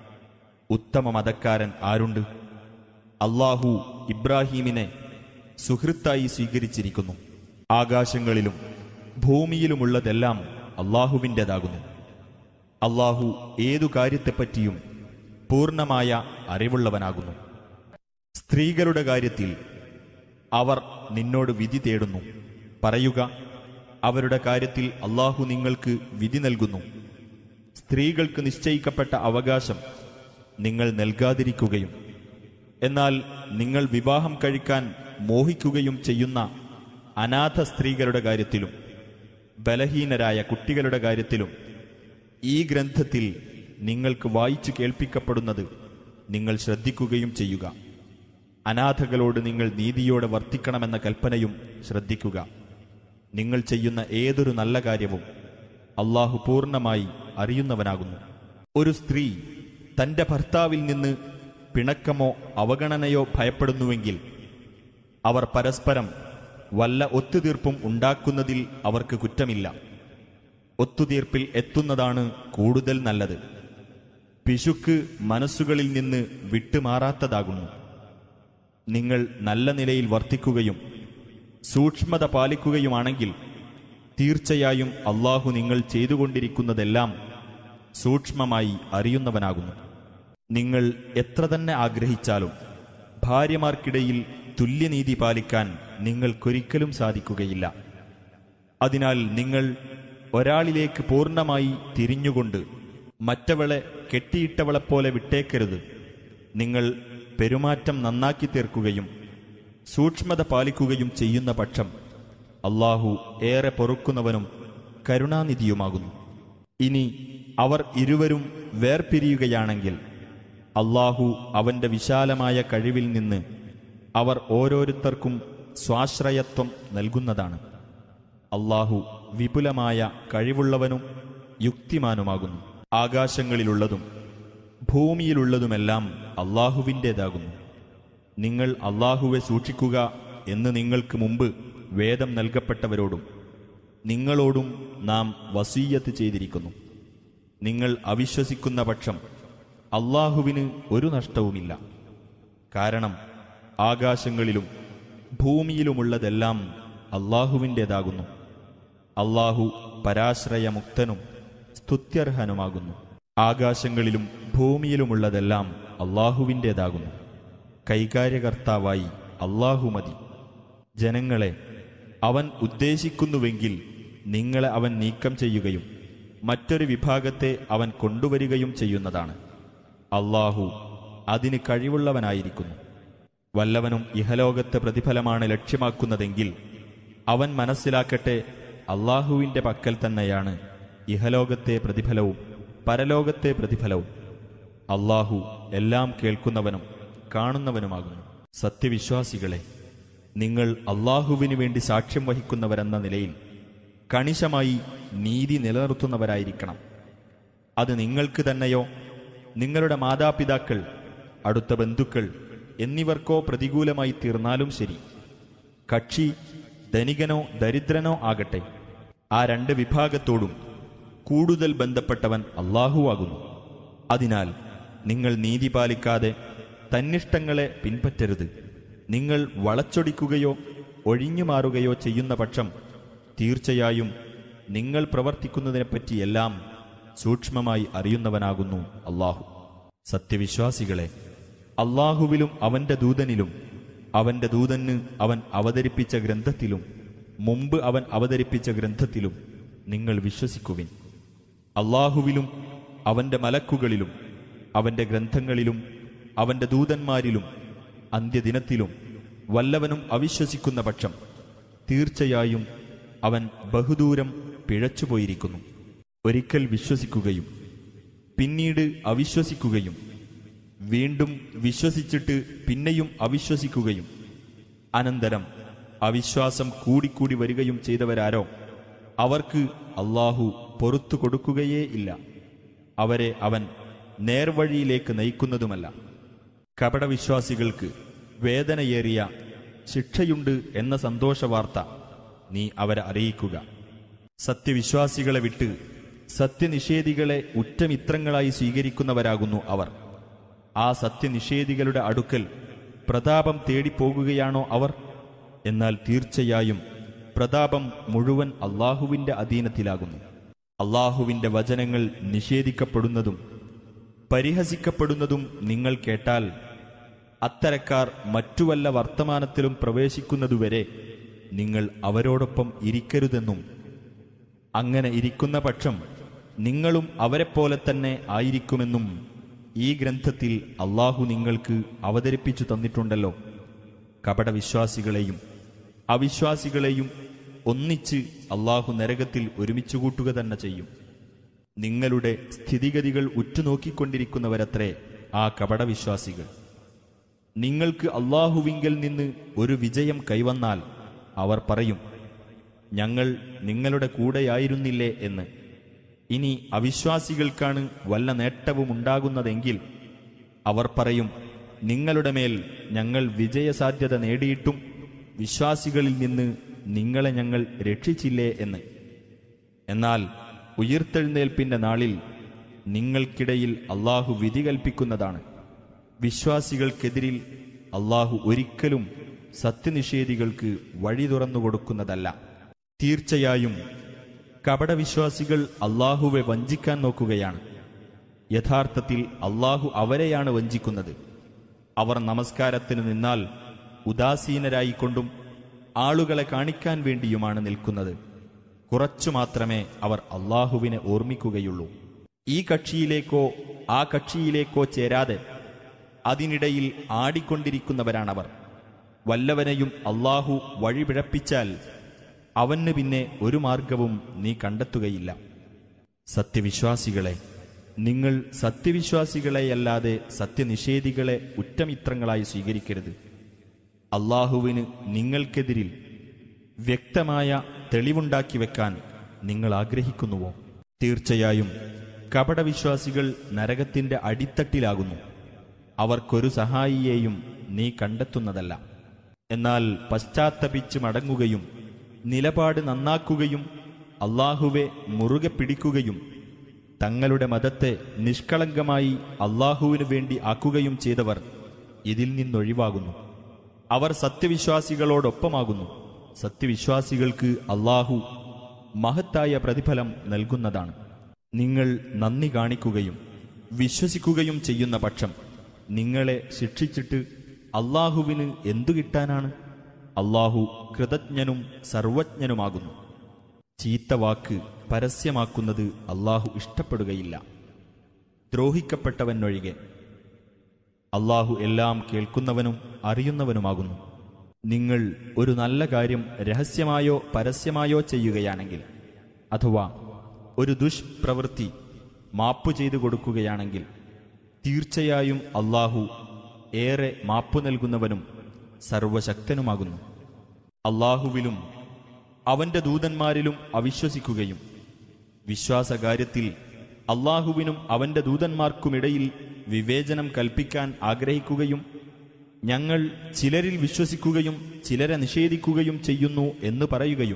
ഉത്തമ മതക്കാരൻ ആരുണ്ട് അള്ളാഹു ഇബ്രാഹീമിനെ സുഹൃത്തായി സ്വീകരിച്ചിരിക്കുന്നു ആകാശങ്ങളിലും ഭൂമിയിലുമുള്ളതെല്ലാം അള്ളാഹുവിൻ്റെതാകുന്നു അള്ളാഹു ഏതു കാര്യത്തെപ്പറ്റിയും പൂർണ്ണമായ അറിവുള്ളവനാകുന്നു സ്ത്രീകളുടെ കാര്യത്തിൽ അവർ നിന്നോട് വിധി തേടുന്നു പറയുക അവരുടെ കാര്യത്തിൽ അള്ളാഹു നിങ്ങൾക്ക് വിധി നൽകുന്നു സ്ത്രീകൾക്ക് നിശ്ചയിക്കപ്പെട്ട അവകാശം നിങ്ങൾ നൽകാതിരിക്കുകയും എന്നാൽ നിങ്ങൾ വിവാഹം കഴിക്കാൻ മോഹിക്കുകയും ചെയ്യുന്ന അനാഥ സ്ത്രീകളുടെ കാര്യത്തിലും ബലഹീനരായ കുട്ടികളുടെ കാര്യത്തിലും ഈ ഗ്രന്ഥത്തിൽ നിങ്ങൾക്ക് വായിച്ചു കേൾപ്പിക്കപ്പെടുന്നത് നിങ്ങൾ ശ്രദ്ധിക്കുകയും ചെയ്യുക അനാഥകളോട് നിങ്ങൾ നീതിയോടെ വർത്തിക്കണമെന്ന കൽപ്പനയും ശ്രദ്ധിക്കുക നിങ്ങൾ ചെയ്യുന്ന ഏതൊരു നല്ല കാര്യവും അള്ളാഹു പൂർണ്ണമായി അറിയുന്നവനാകുന്നു ഒരു സ്ത്രീ തന്റെ ഭർത്താവിൽ നിന്ന് പിണക്കമോ അവഗണനയോ ഭയപ്പെടുന്നുവെങ്കിൽ അവർ പരസ്പരം വല്ല ഒത്തുതീർപ്പും ഉണ്ടാക്കുന്നതിൽ അവർക്ക് കുറ്റമില്ല ഒത്തുതീർപ്പിൽ എത്തുന്നതാണ് കൂടുതൽ നല്ലത് പിശുക്ക് മനസ്സുകളിൽ നിന്ന് വിട്ടുമാറാത്തതാകുന്നു നിങ്ങൾ നല്ല നിലയിൽ വർത്തിക്കുകയും സൂക്ഷ്മത പാലിക്കുകയുമാണെങ്കിൽ തീർച്ചയായും അള്ളാഹു നിങ്ങൾ ചെയ്തുകൊണ്ടിരിക്കുന്നതെല്ലാം സൂക്ഷ്മമായി അറിയുന്നവനാകുന്നു നിങ്ങൾ എത്ര തന്നെ ആഗ്രഹിച്ചാലും ഭാര്യമാർക്കിടയിൽ തുല്യനീതി പാലിക്കാൻ നിങ്ങൾക്കൊരിക്കലും സാധിക്കുകയില്ല അതിനാൽ നിങ്ങൾ ഒരാളിലേക്ക് പൂർണ്ണമായി തിരിഞ്ഞുകൊണ്ട് മറ്റവളെ കെട്ടിയിട്ടവളെപ്പോലെ വിട്ടേക്കരുത് നിങ്ങൾ പെരുമാറ്റം നന്നാക്കി തീർക്കുകയും സൂക്ഷ്മത പാലിക്കുകയും ചെയ്യുന്ന പക്ഷം അള്ളാഹു ഏറെ പൊറുക്കുന്നവനും കരുണാനിധിയുമാകുന്നു ഇനി അവർ ഇരുവരും വേർപിരിയുകയാണെങ്കിൽ അള്ളാഹു അവന്റെ വിശാലമായ കഴിവിൽ നിന്ന് അവർ ഓരോരുത്തർക്കും സ്വാശ്രയത്വം നൽകുന്നതാണ് അള്ളാഹു വിപുലമായ കഴിവുള്ളവനും യുക്തിമാനുമാകുന്നു ആകാശങ്ങളിലുള്ളതും ഭൂമിയിലുള്ളതുമെല്ലാം അള്ളാഹുവിൻ്റേതാകുന്നു നിങ്ങൾ അള്ളാഹുവെ സൂക്ഷിക്കുക എന്ന് നിങ്ങൾക്ക് മുമ്പ് വേദം നൽകപ്പെട്ടവരോടും നിങ്ങളോടും നാം വസീയത്ത് ചെയ്തിരിക്കുന്നു നിങ്ങൾ അവിശ്വസിക്കുന്ന പക്ഷം അള്ളാഹുവിന് ഒരു നഷ്ടവുമില്ല കാരണം ആകാശങ്ങളിലും ഭൂമിയിലുമുള്ളതെല്ലാം അള്ളാഹുവിൻ്റേതാകുന്നു അള്ളാഹു പരാശ്രയമുക്തനും സ്തുത്യർഹനുമാകുന്നു ആകാശങ്ങളിലും ഭൂമിയിലുമുള്ളതെല്ലാം അള്ളാഹുവിൻ്റേതാകുന്നു കൈകാര്യകർത്താവായി അള്ളാഹു മതി ജനങ്ങളെ അവൻ ഉദ്ദേശിക്കുന്നുവെങ്കിൽ നിങ്ങളെ അവൻ നീക്കം ചെയ്യുകയും മറ്റൊരു വിഭാഗത്തെ അവൻ കൊണ്ടുവരികയും ചെയ്യുന്നതാണ് അള്ളാഹു അതിന് കഴിവുള്ളവനായിരിക്കുന്നു വല്ലവനും ഇഹലോകത്തെ പ്രതിഫലമാണ് ലക്ഷ്യമാക്കുന്നതെങ്കിൽ അവൻ മനസ്സിലാക്കട്ടെ അള്ളാഹുവിൻ്റെ പക്കൽ തന്നെയാണ് ഇഹലോകത്തെ പ്രതിഫലവും പരലോകത്തെ പ്രതിഫലവും അള്ളാഹു എല്ലാം കേൾക്കുന്നവനും കാണുന്നവനുമാകുന്നു സത്യവിശ്വാസികളെ നിങ്ങൾ അള്ളാഹുവിനു വേണ്ടി സാക്ഷ്യം വഹിക്കുന്നവരെന്ന നിലയിൽ കണിശമായി നീതി നിലനിർത്തുന്നവരായിരിക്കണം അത് നിങ്ങൾക്ക് തന്നെയോ നിങ്ങളുടെ മാതാപിതാക്കൾ അടുത്ത ബന്ധുക്കൾ എന്നിവർക്കോ പ്രതികൂലമായി തീർന്നാലും ശരി കക്ഷി ധനികനോ ദരിദ്രനോ ആകട്ടെ ആ രണ്ട് വിഭാഗത്തോടും കൂടുതൽ ബന്ധപ്പെട്ടവൻ അള്ളാഹുവാകുന്നു അതിനാൽ നിങ്ങൾ നീതി പാലിക്കാതെ തന്നിഷ്ടങ്ങളെ പിൻപറ്റരുത് നിങ്ങൾ വളച്ചൊടിക്കുകയോ ഒഴിഞ്ഞു മാറുകയോ ചെയ്യുന്ന പക്ഷം തീർച്ചയായും നിങ്ങൾ പ്രവർത്തിക്കുന്നതിനെപ്പറ്റിയെല്ലാം സൂക്ഷ്മമായി അറിയുന്നവനാകുന്നു അള്ളാഹു സത്യവിശ്വാസികളെ അള്ളാഹുവിലും അവന്റെ ദൂതനിലും അവന്റെ ദൂതന് അവൻ അവതരിപ്പിച്ച ഗ്രന്ഥത്തിലും മുമ്പ് അവൻ അവതരിപ്പിച്ച ഗ്രന്ഥത്തിലും നിങ്ങൾ വിശ്വസിക്കുവിൻ അള്ളാഹുവിലും അവന്റെ മലക്കുകളിലും അവന്റെ ഗ്രന്ഥങ്ങളിലും അവന്റെ ദൂതന്മാരിലും അന്ത്യദിനത്തിലും വല്ലവനും അവിശ്വസിക്കുന്ന പക്ഷം തീർച്ചയായും അവൻ ബഹുദൂരം പിഴച്ചുപോയിരിക്കുന്നു ഒരിക്കൽ വിശ്വസിക്കുകയും പിന്നീട് അവിശ്വസിക്കുകയും വീണ്ടും വിശ്വസിച്ചിട്ട് പിന്നെയും അവിശ്വസിക്കുകയും അനന്തരം അവിശ്വാസം കൂടിക്കൂടി വരികയും ചെയ്തവരാരോ അവർക്ക് അള്ളാഹു പൊറത്തു കൊടുക്കുകയേ ഇല്ല അവരെ അവൻ നേർവഴിയിലേക്ക് നയിക്കുന്നതുമല്ല കപടവിശ്വാസികൾക്ക് വേദനയേറിയ ശിക്ഷയുണ്ട് എന്ന സന്തോഷവാർത്ത നീ അവരെ അറിയിക്കുക സത്യവിശ്വാസികളെ വിട്ട് സത്യനിഷേധികളെ ഉറ്റമിത്രങ്ങളായി സ്വീകരിക്കുന്നവരാകുന്നു അവർ ആ സത്യനിഷേധികളുടെ അടുക്കൽ പ്രതാപം തേടിപ്പോകുകയാണോ അവർ എന്നാൽ തീർച്ചയായും പ്രതാപം മുഴുവൻ അള്ളാഹുവിന്റെ അധീനത്തിലാകുന്നു അള്ളാഹുവിന്റെ വചനങ്ങൾ നിഷേധിക്കപ്പെടുന്നതും പരിഹസിക്കപ്പെടുന്നതും നിങ്ങൾ കേട്ടാൽ അത്തരക്കാർ മറ്റു വല്ല വർത്തമാനത്തിലും പ്രവേശിക്കുന്നതുവരെ നിങ്ങൾ അവരോടൊപ്പം ഇരിക്കരുതെന്നും അങ്ങനെ ഇരിക്കുന്ന പക്ഷം നിങ്ങളും അവരെപ്പോലെ തന്നെ ആയിരിക്കുമെന്നും ഈ ഗ്രന്ഥത്തിൽ അള്ളാഹു നിങ്ങൾക്ക് അവതരിപ്പിച്ചു തന്നിട്ടുണ്ടല്ലോ കപടവിശ്വാസികളെയും അവിശ്വാസികളെയും ഒന്നിച്ച് അള്ളാഹു നരകത്തിൽ ഒരുമിച്ച് കൂട്ടുക തന്നെ ചെയ്യും നിങ്ങളുടെ സ്ഥിതിഗതികൾ ഉറ്റുനോക്കിക്കൊണ്ടിരിക്കുന്നവരത്രേ ആ കപടവിശ്വാസികൾ നിങ്ങൾക്ക് അള്ളാഹുവിങ്കൽ നിന്ന് ഒരു വിജയം കൈവന്നാൽ അവർ പറയും ഞങ്ങൾ നിങ്ങളുടെ കൂടെയായിരുന്നില്ലേ എന്ന് ഇനി അവിശ്വാസികൾക്കാണ് വല്ല നേട്ടവുമുണ്ടാകുന്നതെങ്കിൽ അവർ പറയും നിങ്ങളുടെ മേൽ ഞങ്ങൾ വിജയസാധ്യത നേടിയിട്ടും വിശ്വാസികളിൽ നിന്ന് നിങ്ങളെ ഞങ്ങൾ രക്ഷിച്ചില്ലേ എന്ന് എന്നാൽ ഉയിർത്തെഴുന്നേൽപ്പിന്റെ നാളിൽ നിങ്ങൾക്കിടയിൽ അള്ളാഹു വിധി കൽപ്പിക്കുന്നതാണ് വിശ്വാസികൾക്കെതിരിൽ അള്ളാഹു ഒരിക്കലും സത്യനിഷേധികൾക്ക് വഴി തുറന്നു കൊടുക്കുന്നതല്ല തീർച്ചയായും കപടവിശ്വാസികൾ അള്ളാഹുവെ വഞ്ചിക്കാൻ നോക്കുകയാണ് യഥാർത്ഥത്തിൽ അള്ളാഹു അവരെയാണ് വഞ്ചിക്കുന്നത് അവർ നമസ്കാരത്തിന് നിന്നാൽ ഉദാസീനരായിക്കൊണ്ടും ആളുകളെ കാണിക്കാൻ വേണ്ടിയുമാണ് നിൽക്കുന്നത് കുറച്ചു മാത്രമേ അവർ അള്ളാഹുവിനെ ഓർമ്മിക്കുകയുള്ളൂ ഈ കക്ഷിയിലേക്കോ ആ കക്ഷിയിലേക്കോ ചേരാതെ അതിനിടയിൽ ആടിക്കൊണ്ടിരിക്കുന്നവരാണവർ വല്ലവനെയും അള്ളാഹു വഴിപിഴപ്പിച്ചാൽ അവന് പിന്നെ ഒരു മാർഗവും നീ കണ്ടെത്തുകയില്ല സത്യവിശ്വാസികളെ നിങ്ങൾ സത്യവിശ്വാസികളെയല്ലാതെ സത്യനിഷേധികളെ ഉറ്റമിത്രങ്ങളായി സ്വീകരിക്കരുത് അള്ളാഹുവിന് നിങ്ങൾക്കെതിരിൽ വ്യക്തമായ തെളിവുണ്ടാക്കി വെക്കാൻ നിങ്ങൾ ആഗ്രഹിക്കുന്നുവോ തീർച്ചയായും കപടവിശ്വാസികൾ നരകത്തിന്റെ അടിത്തട്ടിലാകുന്നു അവർക്കൊരു സഹായിയെയും നീ കണ്ടെത്തുന്നതല്ല എന്നാൽ പശ്ചാത്തപിച്ച് മടങ്ങുകയും നിലപാട് നന്നാക്കുകയും അള്ളാഹുവെ മുറുകെ പിടിക്കുകയും തങ്ങളുടെ മതത്തെ നിഷ്കളങ്കമായി അള്ളാഹുവിനു വേണ്ടി ആക്കുകയും ചെയ്തവർ ഇതിൽ നിന്നൊഴിവാകുന്നു അവർ സത്യവിശ്വാസികളോടൊപ്പമാകുന്നു സത്യവിശ്വാസികൾക്ക് അള്ളാഹു മഹത്തായ പ്രതിഫലം നൽകുന്നതാണ് നിങ്ങൾ നന്ദി കാണിക്കുകയും വിശ്വസിക്കുകയും ചെയ്യുന്ന പക്ഷം നിങ്ങളെ ശിക്ഷിച്ചിട്ട് അള്ളാഹുവിന് എന്തു കിട്ടാനാണ് അള്ളാഹു കൃതജ്ഞനും സർവജ്ഞനുമാകുന്നു ചീത്ത വാക്ക് പരസ്യമാക്കുന്നത് അള്ളാഹു ഇഷ്ടപ്പെടുകയില്ല ദ്രോഹിക്കപ്പെട്ടവനൊഴികെ അള്ളാഹു എല്ലാം കേൾക്കുന്നവനും അറിയുന്നവനുമാകുന്നു നിങ്ങൾ ഒരു നല്ല കാര്യം രഹസ്യമായോ പരസ്യമായോ ചെയ്യുകയാണെങ്കിൽ അഥവാ ഒരു ദുഷ്പ്രവൃത്തി മാപ്പു ചെയ്തു കൊടുക്കുകയാണെങ്കിൽ തീർച്ചയായും അള്ളാഹു ഏറെ മാപ്പു നൽകുന്നവനും സർവശക്തനുമാകുന്നു അള്ളാഹുവിലും അവന്റെ ദൂതന്മാരിലും അവിശ്വസിക്കുകയും വിശ്വാസകാര്യത്തിൽ അള്ളാഹുവിനും അവന്റെ ദൂതന്മാർക്കുമിടയിൽ വിവേചനം കൽപ്പിക്കാൻ ആഗ്രഹിക്കുകയും ഞങ്ങൾ ചിലരിൽ വിശ്വസിക്കുകയും ചിലരെ നിഷേധിക്കുകയും ചെയ്യുന്നു എന്ന് പറയുകയും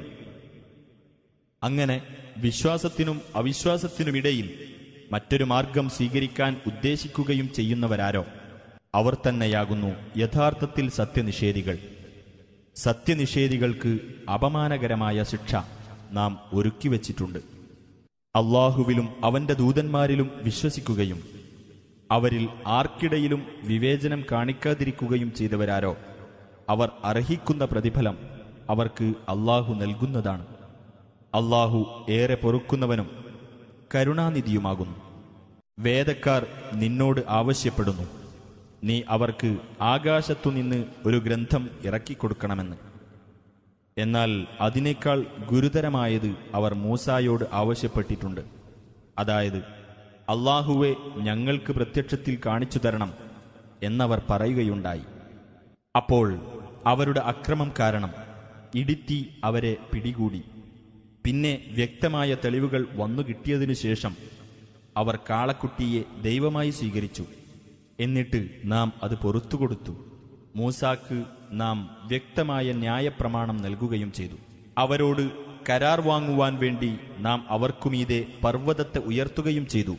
അങ്ങനെ വിശ്വാസത്തിനും അവിശ്വാസത്തിനുമിടയിൽ മറ്റൊരു മാർഗം സ്വീകരിക്കാൻ ഉദ്ദേശിക്കുകയും ചെയ്യുന്നവരാരോ അവർ തന്നെയാകുന്നു യഥാർത്ഥത്തിൽ സത്യനിഷേധികൾ സത്യനിഷേധികൾക്ക് അപമാനകരമായ ശിക്ഷ നാം ഒരുക്കിവച്ചിട്ടുണ്ട് അള്ളാഹുവിലും അവന്റെ ദൂതന്മാരിലും വിശ്വസിക്കുകയും അവരിൽ ആർക്കിടയിലും വിവേചനം കാണിക്കാതിരിക്കുകയും ചെയ്തവരാരോ അവർ അർഹിക്കുന്ന പ്രതിഫലം അവർക്ക് അള്ളാഹു നൽകുന്നതാണ് അള്ളാഹു ഏറെ പൊറുക്കുന്നവനും കരുണാനിധിയുമാകുന്നു വേദക്കാർ നിന്നോട് ആവശ്യപ്പെടുന്നു നീ അവർക്ക് ആകാശത്തുനിന്ന് ഒരു ഗ്രന്ഥം ഇറക്കിക്കൊടുക്കണമെന്ന് എന്നാൽ അതിനേക്കാൾ ഗുരുതരമായത് അവർ മൂസായോട് ആവശ്യപ്പെട്ടിട്ടുണ്ട് അതായത് അള്ളാഹുവെ ഞങ്ങൾക്ക് പ്രത്യക്ഷത്തിൽ കാണിച്ചു തരണം എന്നവർ പറയുകയുണ്ടായി അപ്പോൾ അവരുടെ അക്രമം കാരണം ഇടിത്തി അവരെ പിടികൂടി പിന്നെ വ്യക്തമായ തെളിവുകൾ വന്നു കിട്ടിയതിനു ശേഷം അവർ കാളക്കുട്ടിയെ ദൈവമായി സ്വീകരിച്ചു എന്നിട്ട് നാം അത് പൊറത്തുകൊടുത്തു മൂസാക്ക് നാം വ്യക്തമായ ന്യായപ്രമാണം നൽകുകയും ചെയ്തു അവരോട് കരാർ വാങ്ങുവാൻ വേണ്ടി നാം അവർക്കുമീതെ പർവ്വതത്തെ ഉയർത്തുകയും ചെയ്തു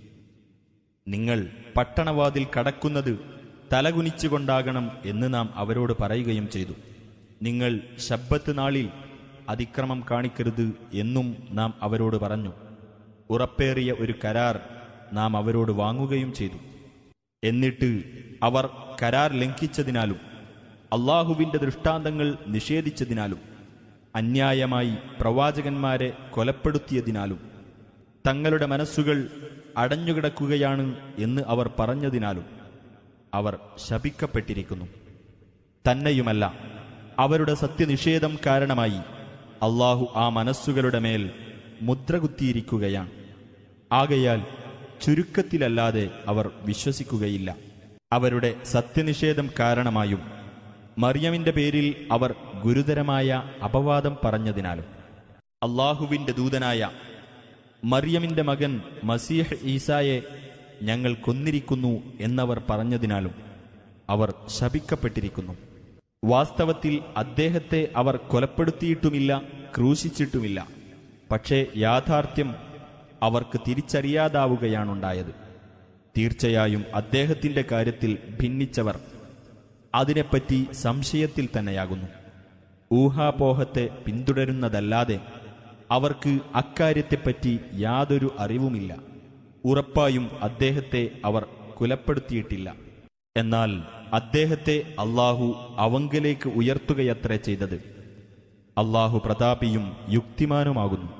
നിങ്ങൾ പട്ടണവാതിൽ കടക്കുന്നത് തലകുനിച്ചുകൊണ്ടാകണം എന്ന് നാം അവരോട് പറയുകയും ചെയ്തു നിങ്ങൾ ശബ്ബത്ത് നാളിൽ അതിക്രമം കാണിക്കരുത് എന്നും നാം അവരോട് പറഞ്ഞു ഉറപ്പേറിയ ഒരു കരാർ നാം അവരോട് വാങ്ങുകയും ചെയ്തു എന്നിട്ട് അവർ കരാർ ലംഘിച്ചതിനാലും അള്ളാഹുവിന്റെ ദൃഷ്ടാന്തങ്ങൾ നിഷേധിച്ചതിനാലും അന്യായമായി പ്രവാചകന്മാരെ കൊലപ്പെടുത്തിയതിനാലും തങ്ങളുടെ മനസ്സുകൾ അടഞ്ഞുകിടക്കുകയാണ് എന്ന് അവർ പറഞ്ഞതിനാലും അവർ ശപിക്കപ്പെട്ടിരിക്കുന്നു തന്നെയുമല്ല അവരുടെ സത്യനിഷേധം കാരണമായി അള്ളാഹു ആ മനസ്സുകളുടെ മേൽ മുദ്രകുത്തിയിരിക്കുകയാണ് ആകയാൽ ചുരുക്കത്തിലല്ലാതെ അവർ വിശ്വസിക്കുകയില്ല അവരുടെ സത്യനിഷേധം കാരണമായും മറിയമിന്റെ പേരിൽ അവർ ഗുരുതരമായ അപവാദം പറഞ്ഞതിനാലും അള്ളാഹുവിന്റെ ദൂതനായ മറിയമിന്റെ മകൻ മസീഹ് ഈസായെ ഞങ്ങൾ കൊന്നിരിക്കുന്നു എന്നവർ പറഞ്ഞതിനാലും അവർ ശപിക്കപ്പെട്ടിരിക്കുന്നു വാസ്തവത്തിൽ അദ്ദേഹത്തെ അവർ കൊലപ്പെടുത്തിയിട്ടുമില്ല ക്രൂശിച്ചിട്ടുമില്ല പക്ഷേ യാഥാർത്ഥ്യം അവർക്ക് തിരിച്ചറിയാതാവുകയാണുണ്ടായത് തീർച്ചയായും അദ്ദേഹത്തിന്റെ കാര്യത്തിൽ ഭിന്നിച്ചവർ അതിനെപ്പറ്റി സംശയത്തിൽ തന്നെയാകുന്നു ഊഹാപോഹത്തെ പിന്തുടരുന്നതല്ലാതെ അവർക്ക് അക്കാര്യത്തെപ്പറ്റി യാതൊരു അറിവുമില്ല ഉറപ്പായും അദ്ദേഹത്തെ അവർ കുലപ്പെടുത്തിയിട്ടില്ല എന്നാൽ അദ്ദേഹത്തെ അള്ളാഹു അവങ്കലേക്ക് ഉയർത്തുകയത്രേ ചെയ്തത് അള്ളാഹു പ്രതാപിയും യുക്തിമാനുമാകുന്നു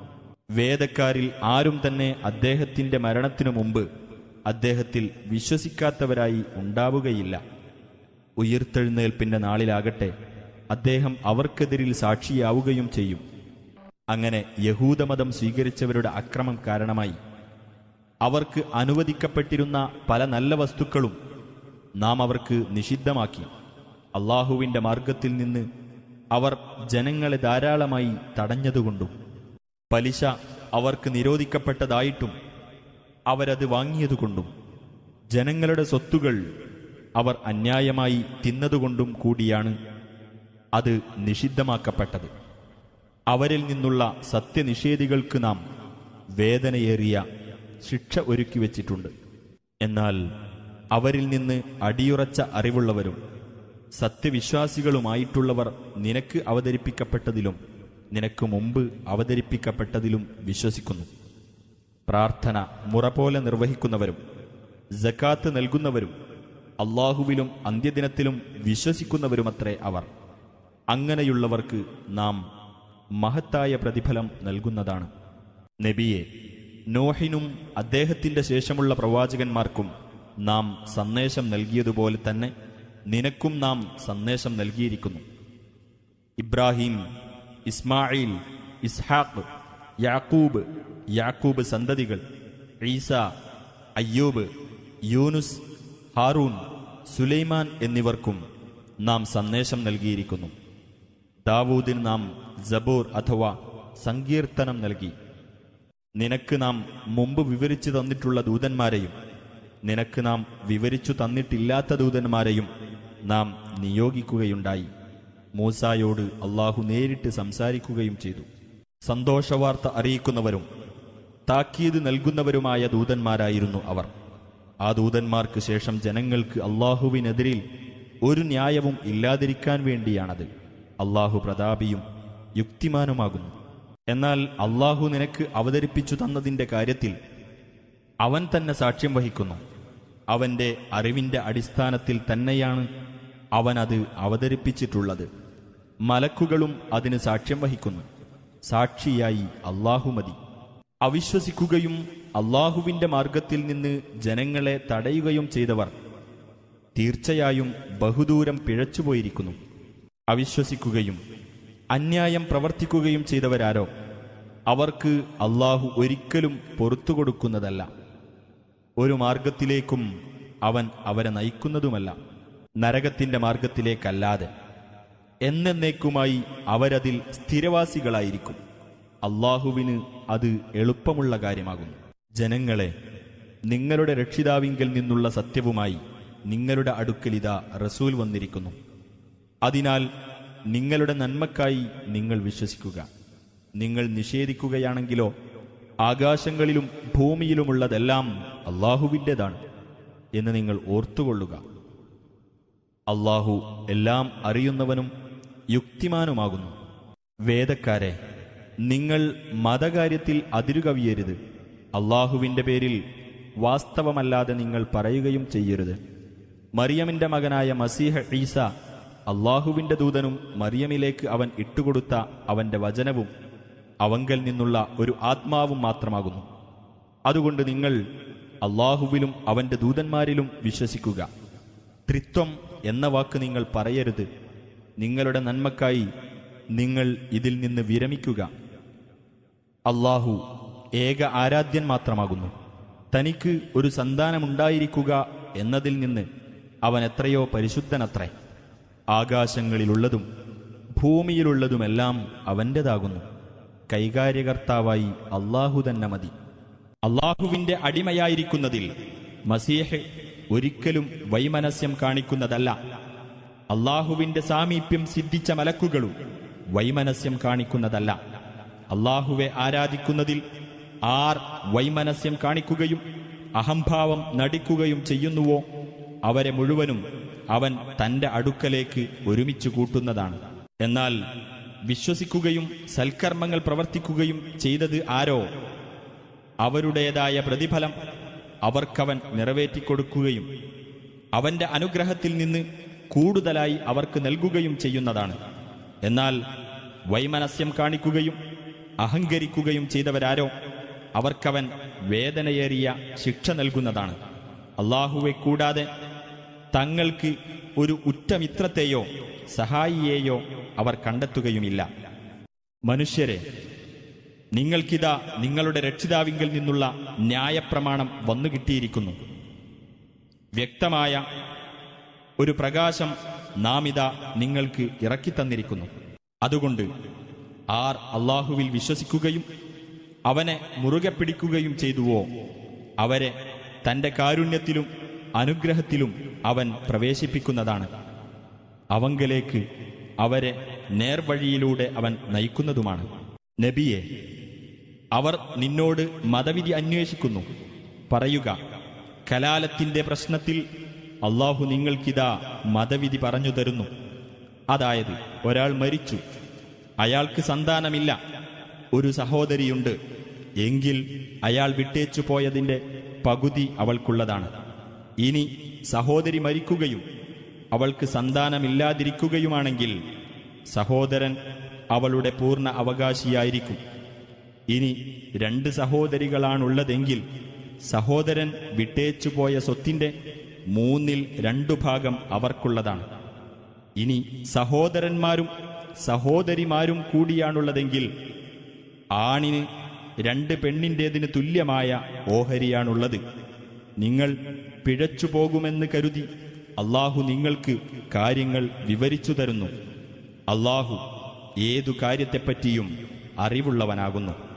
വേദക്കാരിൽ ആരും തന്നെ അദ്ദേഹത്തിന്റെ മരണത്തിനു മുമ്പ് അദ്ദേഹത്തിൽ വിശ്വസിക്കാത്തവരായി ഉണ്ടാവുകയില്ല ഉയിർത്തെഴുന്നേൽപ്പിന്റെ നാളിലാകട്ടെ അദ്ദേഹം അവർക്കെതിരിൽ സാക്ഷിയാവുകയും ചെയ്യും അങ്ങനെ യഹൂദമതം സ്വീകരിച്ചവരുടെ അക്രമം കാരണമായി അവർക്ക് അനുവദിക്കപ്പെട്ടിരുന്ന പല നല്ല വസ്തുക്കളും നാം അവർക്ക് നിഷിദ്ധമാക്കി അള്ളാഹുവിന്റെ മാർഗത്തിൽ നിന്ന് അവർ ജനങ്ങളെ ധാരാളമായി തടഞ്ഞതുകൊണ്ടും പലിശ അവർക്ക് നിരോധിക്കപ്പെട്ടതായിട്ടും അവരത് വാങ്ങിയതുകൊണ്ടും ജനങ്ങളുടെ സ്വത്തുകൾ അവർ അന്യായമായി തിന്നതുകൊണ്ടും കൂടിയാണ് അത് നിഷിദ്ധമാക്കപ്പെട്ടത് അവരിൽ നിന്നുള്ള സത്യനിഷേധികൾക്ക് നാം വേദനയേറിയ ശിക്ഷ ഒരുക്കി വച്ചിട്ടുണ്ട് എന്നാൽ അവരിൽ നിന്ന് അടിയുറച്ച അറിവുള്ളവരും സത്യവിശ്വാസികളുമായിട്ടുള്ളവർ നിനക്ക് അവതരിപ്പിക്കപ്പെട്ടതിലും നിനക്ക് മുമ്പ് അവതരിപ്പിക്കപ്പെട്ടതിലും വിശ്വസിക്കുന്നു പ്രാർത്ഥന മുറ പോലെ നിർവഹിക്കുന്നവരും ജക്കാത്ത് നൽകുന്നവരും അള്ളാഹുവിലും അന്ത്യദിനത്തിലും വിശ്വസിക്കുന്നവരുമത്രേ അവർ അങ്ങനെയുള്ളവർക്ക് നാം മഹത്തായ പ്രതിഫലം നൽകുന്നതാണ് നബിയെ നോഹിനും അദ്ദേഹത്തിന്റെ ശേഷമുള്ള പ്രവാചകന്മാർക്കും നാം സന്ദേശം നൽകിയതുപോലെ തന്നെ നിനക്കും നാം സന്ദേശം നൽകിയിരിക്കുന്നു ഇബ്രാഹിം ഇസ്മായിൽ ഇസ്ഹാഖ് യാക്കൂബ് യാക്കൂബ് സന്തതികൾ ഈസ അയ്യൂബ് യൂനുസ് ഹാറൂൻ സുലൈമാൻ എന്നിവർക്കും നാം സന്ദേശം നൽകിയിരിക്കുന്നു ദാവൂദിന് നാം ജബൂർ അഥവാ സങ്കീർത്തനം നൽകി നിനക്ക് നാം മുമ്പ് വിവരിച്ചു തന്നിട്ടുള്ള ദൂതന്മാരെയും നിനക്ക് നാം വിവരിച്ചു തന്നിട്ടില്ലാത്ത ദൂതന്മാരെയും നാം നിയോഗിക്കുകയുണ്ടായി മൂസായോട് അള്ളാഹു നേരിട്ട് സംസാരിക്കുകയും ചെയ്തു സന്തോഷവാർത്ത അറിയിക്കുന്നവരും താക്കീത് നൽകുന്നവരുമായ ദൂതന്മാരായിരുന്നു അവർ ആ ദൂതന്മാർക്ക് ശേഷം ജനങ്ങൾക്ക് അള്ളാഹുവിനെതിരിൽ ഒരു ന്യായവും ഇല്ലാതിരിക്കാൻ വേണ്ടിയാണത് അള്ളാഹു പ്രതാപിയും യുക്തിമാനുമാകുന്നു എന്നാൽ അള്ളാഹു നിനക്ക് അവതരിപ്പിച്ചു തന്നതിന്റെ കാര്യത്തിൽ അവൻ തന്നെ സാക്ഷ്യം വഹിക്കുന്നു അവന്റെ അറിവിന്റെ അടിസ്ഥാനത്തിൽ തന്നെയാണ് അവൻ അത് അവതരിപ്പിച്ചിട്ടുള്ളത് മലക്കുകളും അതിന് സാക്ഷ്യം വഹിക്കുന്നു സാക്ഷിയായി അള്ളാഹു മതി അവിശ്വസിക്കുകയും അള്ളാഹുവിന്റെ മാർഗത്തിൽ നിന്ന് ജനങ്ങളെ തടയുകയും ചെയ്തവർ തീർച്ചയായും ബഹുദൂരം പിഴച്ചുപോയിരിക്കുന്നു അവിശ്വസിക്കുകയും അന്യായം പ്രവർത്തിക്കുകയും ചെയ്തവരാരോ അവർക്ക് അള്ളാഹു ഒരിക്കലും പൊറത്തു കൊടുക്കുന്നതല്ല ഒരു മാർഗത്തിലേക്കും അവൻ അവരെ നയിക്കുന്നതുമല്ല നരകത്തിന്റെ മാർഗത്തിലേക്കല്ലാതെ എന്നേക്കുമായി അവരതിൽ സ്ഥിരവാസികളായിരിക്കും അള്ളാഹുവിന് അത് എളുപ്പമുള്ള കാര്യമാകുന്നു ജനങ്ങളെ നിങ്ങളുടെ രക്ഷിതാവിങ്കൽ നിന്നുള്ള സത്യവുമായി നിങ്ങളുടെ അടുക്കലിതാ റസൂൽ വന്നിരിക്കുന്നു അതിനാൽ നിങ്ങളുടെ നന്മക്കായി നിങ്ങൾ വിശ്വസിക്കുക നിങ്ങൾ നിഷേധിക്കുകയാണെങ്കിലോ ആകാശങ്ങളിലും ഭൂമിയിലുമുള്ളതെല്ലാം അള്ളാഹുവിൻ്റെതാണ് എന്ന് നിങ്ങൾ ഓർത്തുകൊള്ളുക അള്ളാഹു എല്ലാം അറിയുന്നവനും യുക്തിമാനുമാകുന്നു വേദക്കാരെ നിങ്ങൾ മതകാര്യത്തിൽ അതിരുകവിയരുത് അള്ളാഹുവിന്റെ പേരിൽ വാസ്തവമല്ലാതെ നിങ്ങൾ പറയുകയും ചെയ്യരുത് മറിയമിന്റെ മകനായ മസീഹ ഈസ അള്ളാഹുവിന്റെ ദൂതനും മറിയമിലേക്ക് അവൻ ഇട്ടുകൊടുത്ത അവന്റെ വചനവും അവങ്കൽ നിന്നുള്ള ഒരു ആത്മാവും മാത്രമാകുന്നു അതുകൊണ്ട് നിങ്ങൾ അള്ളാഹുവിലും അവന്റെ ദൂതന്മാരിലും വിശ്വസിക്കുക ത്രിത്വം എന്ന വാക്ക് നിങ്ങൾ പറയരുത് നിങ്ങളുടെ നന്മക്കായി നിങ്ങൾ ഇതിൽ നിന്ന് വിരമിക്കുക അള്ളാഹു ഏക ആരാധ്യൻ മാത്രമാകുന്നു തനിക്ക് ഒരു സന്താനമുണ്ടായിരിക്കുക എന്നതിൽ നിന്ന് അവൻ എത്രയോ പരിശുദ്ധനത്രേ ആകാശങ്ങളിലുള്ളതും ഭൂമിയിലുള്ളതുമെല്ലാം അവൻ്റെതാകുന്നു കൈകാര്യകർത്താവായി അള്ളാഹു തന്നെ മതി അള്ളാഹുവിന്റെ അടിമയായിരിക്കുന്നതിൽ മസീഹ് ഒരിക്കലും വൈമനസ്യം കാണിക്കുന്നതല്ല അള്ളാഹുവിന്റെ സാമീപ്യം സിദ്ധിച്ച മലക്കുകളും വൈമനസ്യം കാണിക്കുന്നതല്ല അള്ളാഹുവെ ആരാധിക്കുന്നതിൽ ആർ വൈമനസ്യം കാണിക്കുകയും അഹംഭാവം നടിക്കുകയും ചെയ്യുന്നുവോ അവരെ മുഴുവനും അവൻ തന്റെ അടുക്കലേക്ക് ഒരുമിച്ച് കൂട്ടുന്നതാണ് എന്നാൽ വിശ്വസിക്കുകയും സൽക്കർമ്മങ്ങൾ പ്രവർത്തിക്കുകയും ചെയ്തത് ആരോ അവരുടേതായ പ്രതിഫലം അവർക്കവൻ നിറവേറ്റിക്കൊടുക്കുകയും അവന്റെ അനുഗ്രഹത്തിൽ നിന്ന് കൂടുതലായി അവർക്ക് നൽകുകയും ചെയ്യുന്നതാണ് എന്നാൽ വൈമനസ്യം കാണിക്കുകയും അഹങ്കരിക്കുകയും ചെയ്തവരാരോ അവർക്കവൻ വേദനയേറിയ ശിക്ഷ നൽകുന്നതാണ് അള്ളാഹുവെ കൂടാതെ തങ്ങൾക്ക് ഒരു ഉറ്റമിത്രത്തെയോ സഹായിയെയോ അവർ കണ്ടെത്തുകയുമില്ല മനുഷ്യരെ നിങ്ങൾക്കിതാ നിങ്ങളുടെ രക്ഷിതാവിങ്കിൽ നിന്നുള്ള ന്യായപ്രമാണം വന്നു കിട്ടിയിരിക്കുന്നു വ്യക്തമായ ഒരു പ്രകാശം നാം ഇതാ നിങ്ങൾക്ക് ഇറക്കിത്തന്നിരിക്കുന്നു അതുകൊണ്ട് ആർ അള്ളാഹുവിൽ വിശ്വസിക്കുകയും അവനെ മുറുകെ പിടിക്കുകയും ചെയ്തുവോ അവരെ തന്റെ കാരുണ്യത്തിലും അനുഗ്രഹത്തിലും അവൻ പ്രവേശിപ്പിക്കുന്നതാണ് അവങ്കലേക്ക് അവരെ നേർവഴിയിലൂടെ അവൻ നയിക്കുന്നതുമാണ് നബിയെ അവർ നിന്നോട് മതവിധി അന്വേഷിക്കുന്നു പറയുക കലാലത്തിന്റെ പ്രശ്നത്തിൽ അള്ളാഹു നിങ്ങൾക്കിതാ മതവിധി പറഞ്ഞു തരുന്നു അതായത് ഒരാൾ മരിച്ചു അയാൾക്ക് സന്താനമില്ല ഒരു സഹോദരിയുണ്ട് എങ്കിൽ അയാൾ വിട്ടേച്ചു പോയതിന്റെ പകുതി അവൾക്കുള്ളതാണ് ഇനി സഹോദരി മരിക്കുകയും അവൾക്ക് സന്താനമില്ലാതിരിക്കുകയുമാണെങ്കിൽ സഹോദരൻ അവളുടെ പൂർണ്ണ അവകാശിയായിരിക്കും ഇനി രണ്ട് സഹോദരികളാണുള്ളതെങ്കിൽ സഹോദരൻ വിട്ടേച്ചുപോയ സ്വത്തിന്റെ മൂന്നിൽ രണ്ടു ഭാഗം അവർക്കുള്ളതാണ് ഇനി സഹോദരന്മാരും സഹോദരിമാരും കൂടിയാണുള്ളതെങ്കിൽ ആണിന് രണ്ട് പെണ്ണിൻ്റേതിന് തുല്യമായ ഓഹരിയാണുള്ളത് നിങ്ങൾ പിഴച്ചു പോകുമെന്ന് കരുതി അള്ളാഹു നിങ്ങൾക്ക് കാര്യങ്ങൾ വിവരിച്ചു തരുന്നു അള്ളാഹു ഏതു കാര്യത്തെപ്പറ്റിയും അറിവുള്ളവനാകുന്നു